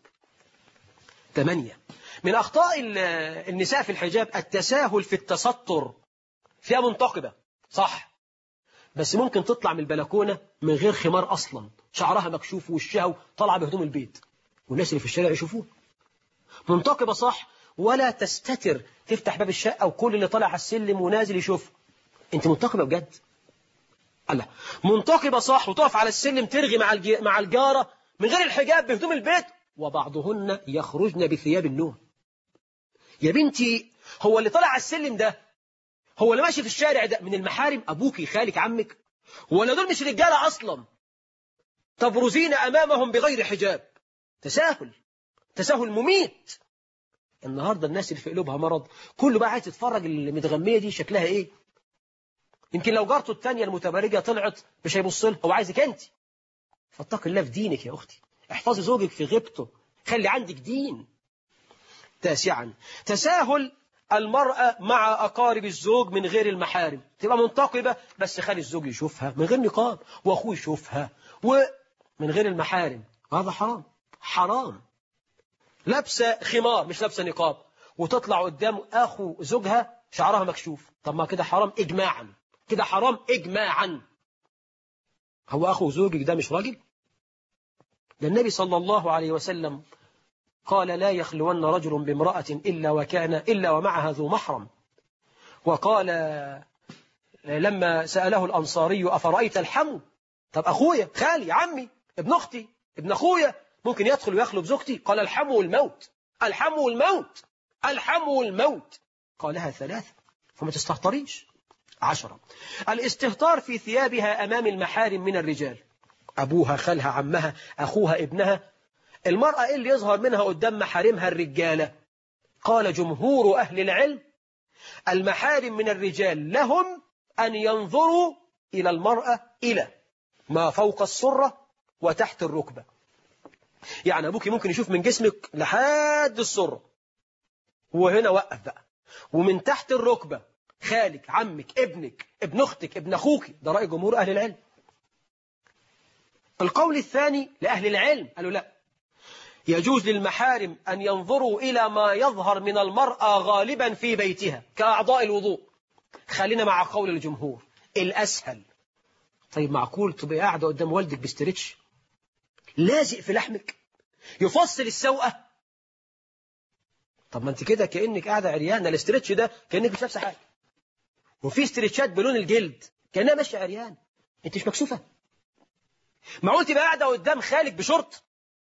ثمانية من أخطاء النساء في الحجاب التساهل في التستر فيها منتقبة صح بس ممكن تطلع من البلكونة من غير خمار أصلا شعرها مكشوف ووشها طالعة بهدوم البيت والناس اللي في الشارع يشوفوه منتقبة صح ولا تستتر تفتح باب الشقة وكل اللي طالع على السلم ونازل يشوف انت منتقبة بجد الله منتقبة صح وتقف على السلم ترغي مع مع الجارة من غير الحجاب بهدوم البيت وبعضهن يخرجن بثياب النوم يا بنتي هو اللي طالع على السلم ده هو اللي ماشي في الشارع ده من المحارم أبوك خالك عمك ولا دول مش رجالة أصلا تبرزين أمامهم بغير حجاب تساهل تساهل مميت النهاردة الناس اللي في قلوبها مرض كله بقى عايز تتفرج المتغمية دي شكلها ايه يمكن لو جارته الثانية المتبرجة طلعت مش هيبص لها هو عايزك انت فاتق الله في دينك يا أختي احفظي زوجك في غيبته خلي عندك دين تاسعا تساهل المرأة مع أقارب الزوج من غير المحارم تبقى منتقبة بس خلي الزوج يشوفها من غير نقاب وأخوه يشوفها ومن غير المحارم وهذا حرام حرام لابسة خمار مش لابسة نقاب وتطلع قدام أخو زوجها شعرها مكشوف طب ما كده حرام إجماعا كده حرام إجماعا هو أخو زوجك ده مش راجل ده النبي صلى الله عليه وسلم قال لا يخلون رجل بامرأة إلا وكان إلا ومعها ذو محرم وقال لما سأله الأنصاري أفرأيت الحمو طب أخويا خالي عمي ابن أختي ابن أخويا ممكن يدخل ويخلو بزوجتي قال الحمو الموت الحمو الموت الحمو الموت قالها ثلاثة فما تستهتريش عشرة الاستهتار في ثيابها أمام المحارم من الرجال أبوها خالها عمها أخوها ابنها المرأة إيه اللي يظهر منها قدام محارمها الرجالة قال جمهور أهل العلم المحارم من الرجال لهم أن ينظروا إلى المرأة إلى ما فوق السرة وتحت الركبة يعني أبوك ممكن يشوف من جسمك لحد السرة وهنا وقف بقى ومن تحت الركبة خالك عمك ابنك ابن أختك ابن أخوك ده رأي جمهور أهل العلم القول الثاني لأهل العلم قالوا لا يجوز للمحارم أن ينظروا إلى ما يظهر من المرأة غالبا في بيتها كأعضاء الوضوء خلينا مع قول الجمهور الأسهل طيب معقول تبقى قاعدة قدام والدك بستريتش لازق في لحمك يفصل السوءة طب ما انت كده كأنك قاعدة عريانة الاستريتش ده كأنك مش لابسه حاجة وفي استريتشات بلون الجلد كأنها ماشية عريان انت مش مكسوفة معقول تبقى قاعدة قدام خالك بشورت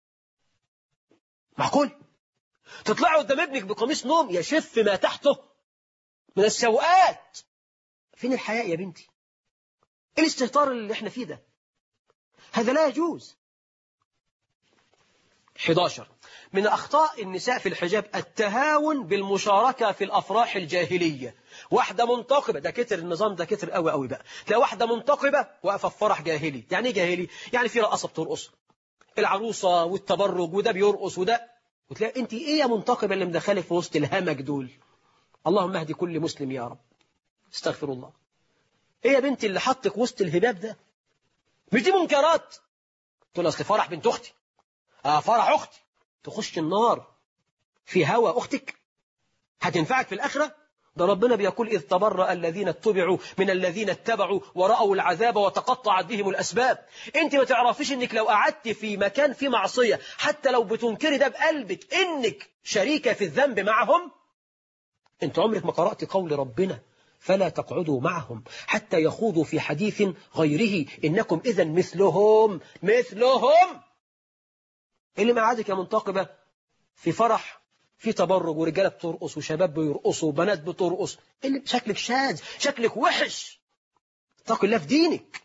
معقول تطلعي قدام ابنك بقميص نوم يشف ما تحته من السوءات فين الحياء يا بنتي ايه الاستهتار اللي احنا فيه ده هذا لا يجوز 11 من أخطاء النساء في الحجاب التهاون بالمشاركة في الأفراح الجاهلية واحدة منتقبة ده كتر النظام ده كتر قوي قوي بقى تلاقي واحدة منتقبة واقفة في فرح جاهلي يعني ايه جاهلي يعني في رقصة بترقص العروسة والتبرج وده بيرقص وده وتلاقي انت ايه يا منتقبة اللي مدخلك في وسط الهمج دول اللهم اهدي كل مسلم يا رب استغفر الله ايه يا بنتي اللي حطك وسط الهباب ده مش دي منكرات تقول اصل فرح بنت اختي اه فرح اختي تخش النار في هوى اختك هتنفعك في الاخره ده ربنا بيقول إذ تبرأ الذين اتبعوا من الذين اتبعوا ورأوا العذاب وتقطعت بهم الأسباب أنت ما تعرفيش أنك لو قعدت في مكان فيه معصية حتى لو بتنكري ده بقلبك أنك شريكة في الذنب معهم أنت عمرك ما قرأت قول ربنا فلا تقعدوا معهم حتى يخوضوا في حديث غيره إنكم إذا مثلهم مثلهم اللي معادك يا منتقبة في فرح في تبرج ورجالة بترقص وشباب بيرقصوا وبنات بترقص اللي شكلك شاذ شكلك وحش اتق الله في دينك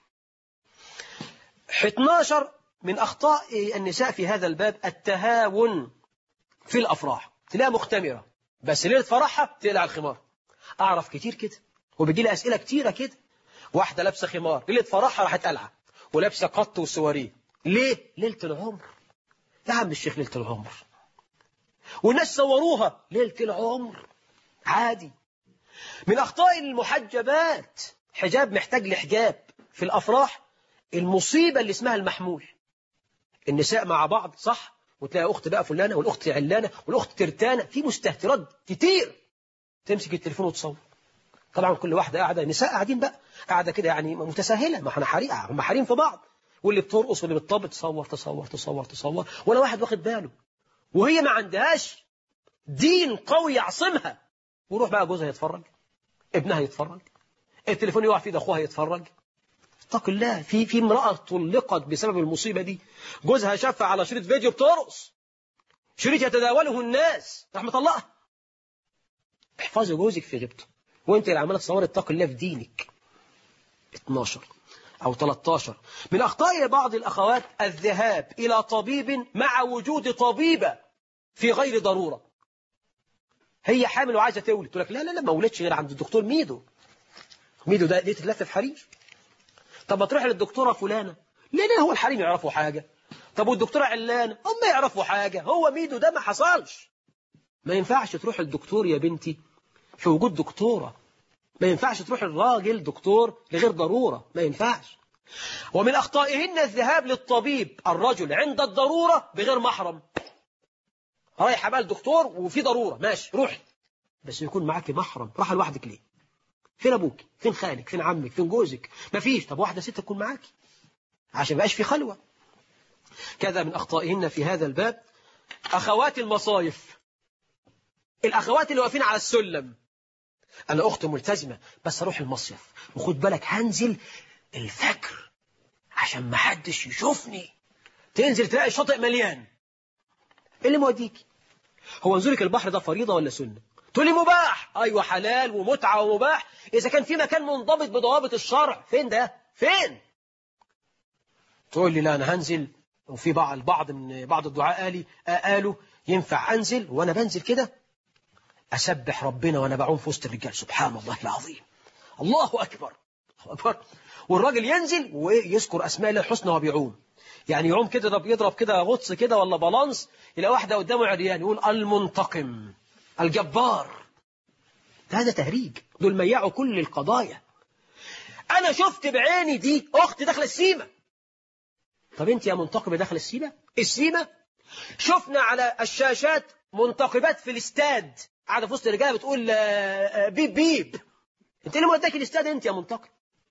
12 من أخطاء النساء في هذا الباب التهاون في الأفراح تلاقيها مختمرة بس ليلة فرحها تقلع الخمار أعرف كتير كده وبيجي لي أسئلة كتيرة كده واحدة لابسة خمار ليلة فرحها راحت قلعة ولابسة قط وسواريه ليه؟ ليلة العمر يا عم الشيخ ليلة العمر والناس صوروها ليلة العمر عادي من أخطاء المحجبات حجاب محتاج لحجاب في الأفراح المصيبة اللي اسمها المحمول النساء مع بعض صح وتلاقي أخت بقى فلانة والأخت علانة والأخت ترتانة في مستهترات كتير تمسك التليفون وتصور طبعا كل واحدة قاعدة نساء قاعدين بقى قاعدة كده يعني متساهلة ما احنا حريقة هم حريم في بعض واللي بترقص واللي بتطبط تصور تصور تصور تصور ولا واحد واخد باله وهي ما عندهاش دين قوي يعصمها وروح بقى جوزها يتفرج ابنها يتفرج التليفون يقع في ايد اخوها يتفرج اتق الله في في امرأة طلقت بسبب المصيبة دي جوزها شافها على شريط فيديو بترقص شريط يتداوله الناس راح مطلقها احفظي جوزك في غيبته وانت اللي عماله تصوري اتق الله في دينك 12 أو 13 من أخطاء بعض الأخوات الذهاب إلى طبيب مع وجود طبيبة في غير ضرورة هي حامل وعايزة تولد تقول لك لا لا لا ما ولدش غير عند الدكتور ميدو ميدو ده ليه تتلف في حرير طب ما تروح للدكتورة فلانة ليه ليه هو الحريم يعرفوا حاجة طب والدكتورة علانة هم يعرفوا حاجة هو ميدو ده ما حصلش ما ينفعش تروح الدكتور يا بنتي في وجود دكتورة ما ينفعش تروح الراجل دكتور لغير ضرورة ما ينفعش ومن أخطائهن الذهاب للطبيب الرجل عند الضرورة بغير محرم رايحة بقى الدكتور وفي ضرورة ماشي روحي بس يكون معاك محرم راح لوحدك ليه فين أبوك فين خالك فين عمك فين جوزك مفيش طب واحدة ست تكون معاك عشان بقاش في خلوة كذا من أخطائهن في هذا الباب أخوات المصايف الأخوات اللي واقفين على السلم أنا أخت ملتزمة بس أروح المصيف وخد بالك هنزل الفجر عشان ما حدش يشوفني تنزل تلاقي الشاطئ مليان ايه اللي موديك هو نزولك البحر ده فريضة ولا سنة تقول لي مباح أيوة حلال ومتعة ومباح إذا كان في مكان منضبط بضوابط الشرع فين ده فين تقول لي لا أنا هنزل وفي بعض البعض من بعض الدعاء قالي قالوا ينفع أنزل وأنا بنزل كده أسبح ربنا وأنا بعوم في وسط الرجال سبحان الله العظيم الله أكبر الله أكبر والراجل ينزل ويذكر أسماء الله الحسنى وبيعوم يعني يعوم كده ده بيضرب كده غطس كده ولا بالانس يلاقي واحدة قدامه عريان يقول المنتقم الجبار ده هذا تهريج دول ميعوا كل القضايا أنا شفت بعيني دي أخت داخل السيمة طب أنت يا منتقبة داخل السيمة السيمة شفنا على الشاشات منتقبات في الاستاد قاعدة في وسط الرجالة بتقول بيب بيب انت اللي موداك الاستاد انت يا منتقب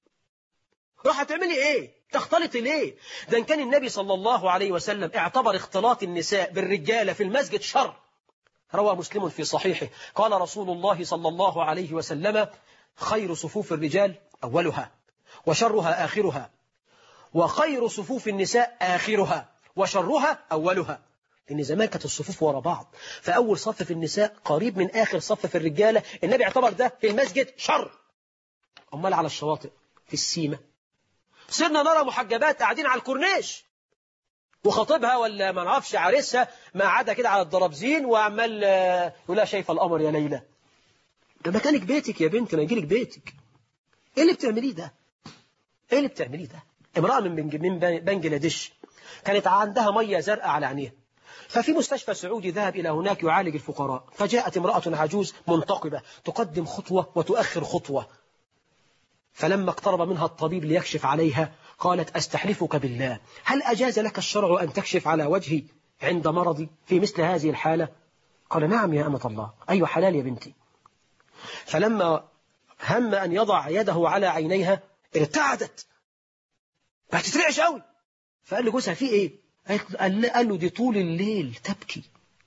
راح هتعملي ايه تختلطي ليه ده ان كان النبي صلى الله عليه وسلم اعتبر اختلاط النساء بالرجالة في المسجد شر روى مسلم في صحيحه قال رسول الله صلى الله عليه وسلم خير صفوف الرجال أولها وشرها آخرها وخير صفوف النساء آخرها وشرها أولها لأن زمان كانت الصفوف ورا بعض فأول صف في النساء قريب من آخر صف في الرجالة النبي اعتبر ده في المسجد شر أمال على الشواطئ في السيمة صرنا نرى محجبات قاعدين على الكورنيش وخطيبها ولا ما نعرفش عريسها ما قعدها كده على الدرابزين وعمال آه، يقول لها شايفه القمر يا ليلى ده مكانك بيتك يا بنت انا يجيلك بيتك ايه اللي بتعمليه ده ايه اللي بتعمليه ده امراه من بنج- من بنجلاديش كانت عندها ميه زرقاء على عينيها ففي مستشفى سعودي ذهب إلى هناك يعالج الفقراء فجاءت امرأة عجوز منتقبة تقدم خطوة وتؤخر خطوة فلما اقترب منها الطبيب ليكشف عليها قالت أستحلفك بالله هل أجاز لك الشرع أن تكشف على وجهي عند مرضي في مثل هذه الحالة قال نعم يا أمة الله أي حلال يا بنتي فلما هم أن يضع يده على عينيها ارتعدت هتترعش قوي فقال لجوزها في ايه قالت- قال قال له دي طول الليل تبكي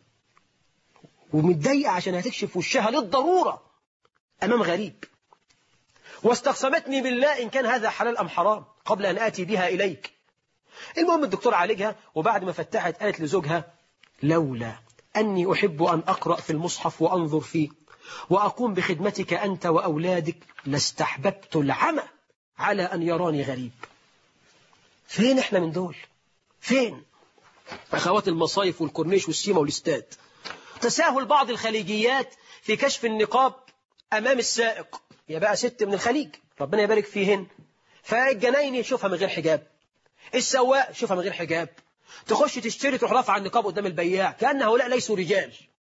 ومتضايقه عشان هتكشف وشها للضروره امام غريب واستقسمتني بالله ان كان هذا حلال ام حرام قبل ان اتي بها اليك المهم الدكتور عالجها وبعد ما فتحت قالت لزوجها لولا اني احب ان اقرا في المصحف وانظر فيه واقوم بخدمتك انت واولادك لاستحببت العمى على ان يراني غريب فين احنا من دول فين أخوات المصايف والكورنيش والسيما والاستاد تساهل بعض الخليجيات في كشف النقاب أمام السائق يا بقى ست من الخليج ربنا يبارك فيهن فالجناين يشوفها من غير حجاب السواق يشوفها من غير حجاب تخش تشتري تروح رافعه النقاب قدام البياع كأن هؤلاء ليسوا رجال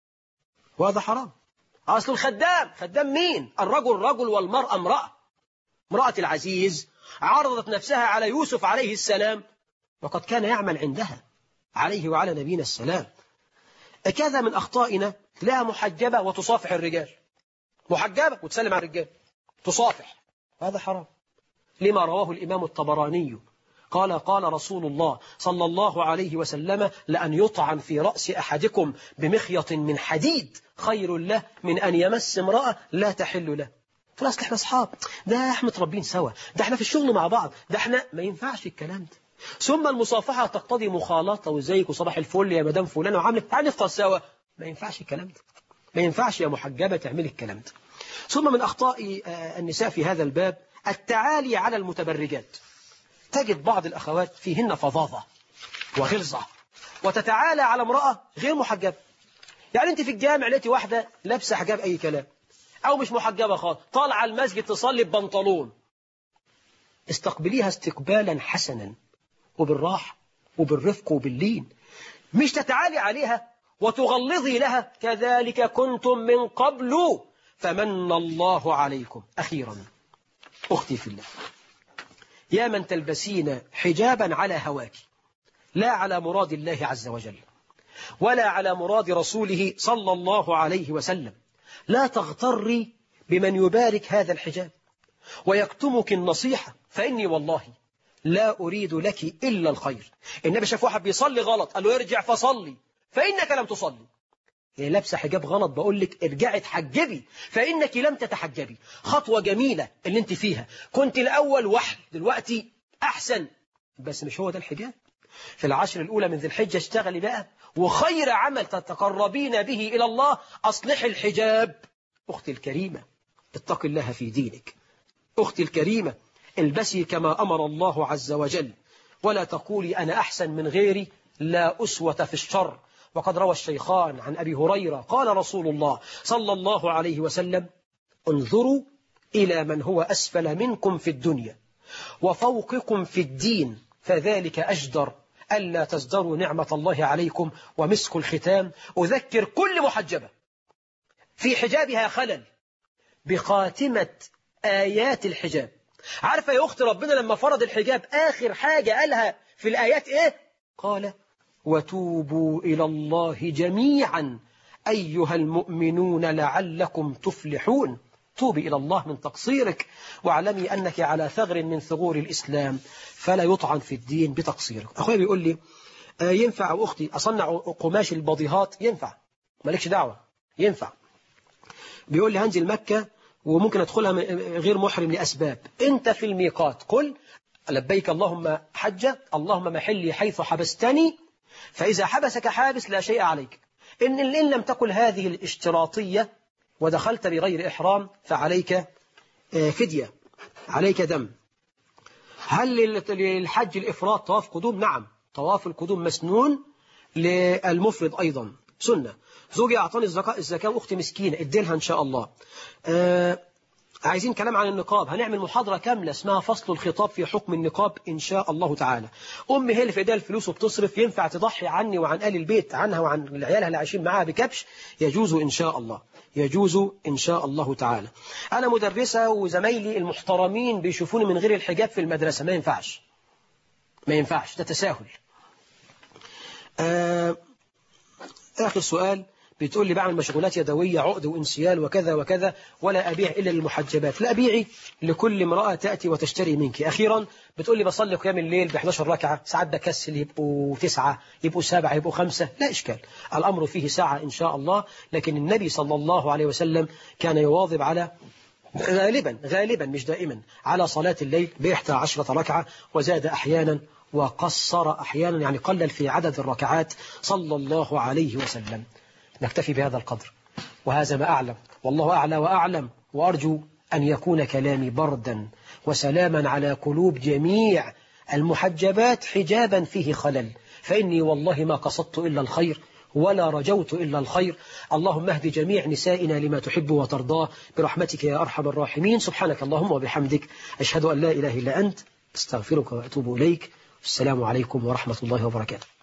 وهذا حرام أصل الخدام خدام مين الرجل رجل والمرأة امرأة امرأة العزيز عرضت نفسها على يوسف عليه السلام وقد كان يعمل عندها عليه وعلى نبينا السلام كذا من أخطائنا تلاقيها محجبة وتصافح الرجال محجبة وتسلم على الرجال تصافح هذا حرام لما رواه الإمام الطبراني قال قال رسول الله صلى الله عليه وسلم لأن يطعن في رأس أحدكم بمخيط من حديد خير له من أن يمس امرأة لا تحل له تقول اصل احنا اصحاب ده احنا متربين سوا ده احنا في الشغل مع بعض ده احنا ما ينفعش الكلام ده ثم المصافحة تقتضي مخالطة وزيك وصباح الفل يا مدام فلان وعاملة تعال نفطر سوا ما ينفعش الكلام ده ما ينفعش يا محجبة تعملي الكلام ده ثم من أخطاء آه، النساء في هذا الباب التعالي على المتبرجات تجد بعض الأخوات فيهن فظاظة وغلظة وتتعالى على امرأة غير محجبة يعني أنت في الجامع لقيتي واحدة لابسة حجاب أي كلام أو مش محجبة خالص طالعة المسجد تصلي ببنطلون استقبليها استقبالا حسنا وبالراحة وبالرفق وباللين مش تتعالي عليها وتغلظي لها كذلك كنتم من قبل فمن الله عليكم أخيرا أختي في الله يا من تلبسين حجابا على هواك لا على مراد الله عز وجل ولا على مراد رسوله صلى الله عليه وسلم لا تغتري بمن يبارك هذا الحجاب ويكتمك النصيحة فإني والله لا أريد لك إلا الخير النبي شاف واحد بيصلي غلط قال له ارجع فصلي فإنك لم تصلي هي لابسه حجاب غلط بقول لك ارجعي تحجبي فإنك لم تتحجبي خطوة جميلة اللي انت فيها كنت الأول وحي دلوقتي أحسن بس مش هو ده الحجاب في العشر الأولى من ذي الحجة اشتغلي بقى وخير عمل تتقربين به إلى الله أصلح الحجاب أختي الكريمة اتق الله في دينك أختي الكريمة البسي كما أمر الله عز وجل ولا تقولي أنا أحسن من غيري لا أسوة في الشر وقد روى الشيخان عن أبي هريرة قال رسول الله صلى الله عليه وسلم انظروا إلى من هو أسفل منكم في الدنيا وفوقكم في الدين فذلك أجدر ألا تزدروا نعمة الله عليكم ومسك الختام أذكر كل محجبة في حجابها خلل بخاتمة آيات الحجاب عارفة يا أخت ربنا لما فرض الحجاب آخر حاجة قالها في الآيات إيه قال وتوبوا إلى الله جميعا أيها المؤمنون لعلكم تفلحون توبي إلى الله من تقصيرك واعلمي أنك على ثغر من ثغور الإسلام فلا يطعن في الدين بتقصيرك أخويا بيقول لي آه ينفع أختي أصنع قماش البضيهات ينفع مالكش دعوة ينفع بيقول لي هنزل مكة وممكن أدخلها غير محرم لأسباب أنت في الميقات قل لبيك اللهم حجة اللهم محلي حيث حبستني فإذا حبسك حابس لا شيء عليك إن, إن لم تكن هذه الاشتراطية ودخلت بغير إحرام فعليك فدية عليك دم هل للحج الإفراط طواف قدوم نعم طواف القدوم مسنون للمفرد أيضا سنة زوجي أعطاني الزكاة, الزكاة وأختي مسكينة اديلها إن شاء الله آه عايزين كلام عن النقاب هنعمل محاضرة كاملة اسمها فصل الخطاب في حكم النقاب إن شاء الله تعالى أمي هي اللي في إيديها الفلوس وبتصرف ينفع تضحي عني وعن آل البيت عنها وعن عيالها اللي عايشين معاها بكبش يجوز إن شاء الله يجوز إن شاء الله تعالى أنا مدرسة وزمايلي المحترمين بيشوفوني من غير الحجاب في المدرسة ما ينفعش ما ينفعش ده تساهل آه آخر سؤال بتقول لي بعمل مشغولات يدوية عقد وانسيال وكذا وكذا ولا أبيع إلا للمحجبات لا أبيعي لكل امرأة تأتي وتشتري منك أخيرا بتقول لي بصلي قيام الليل ب 11 ركعة ساعات بكسل يبقوا تسعة يبقوا سبعة يبقوا خمسة لا إشكال الأمر فيه ساعة إن شاء الله لكن النبي صلى الله عليه وسلم كان يواظب على غالبا غالبا مش دائما على صلاة الليل بإحدى عشرة ركعة وزاد أحيانا وقصر أحيانا يعني قلل في عدد الركعات صلى الله عليه وسلم نكتفي بهذا القدر وهذا ما أعلم والله أعلى وأعلم وأرجو أن يكون كلامي بردا وسلاما على قلوب جميع المحجبات حجابا فيه خلل فإني والله ما قصدت إلا الخير ولا رجوت إلا الخير اللهم اهد جميع نسائنا لما تحب وترضاه برحمتك يا أرحم الراحمين سبحانك اللهم وبحمدك أشهد أن لا إله إلا أنت استغفرك وأتوب إليك السلام عليكم ورحمة الله وبركاته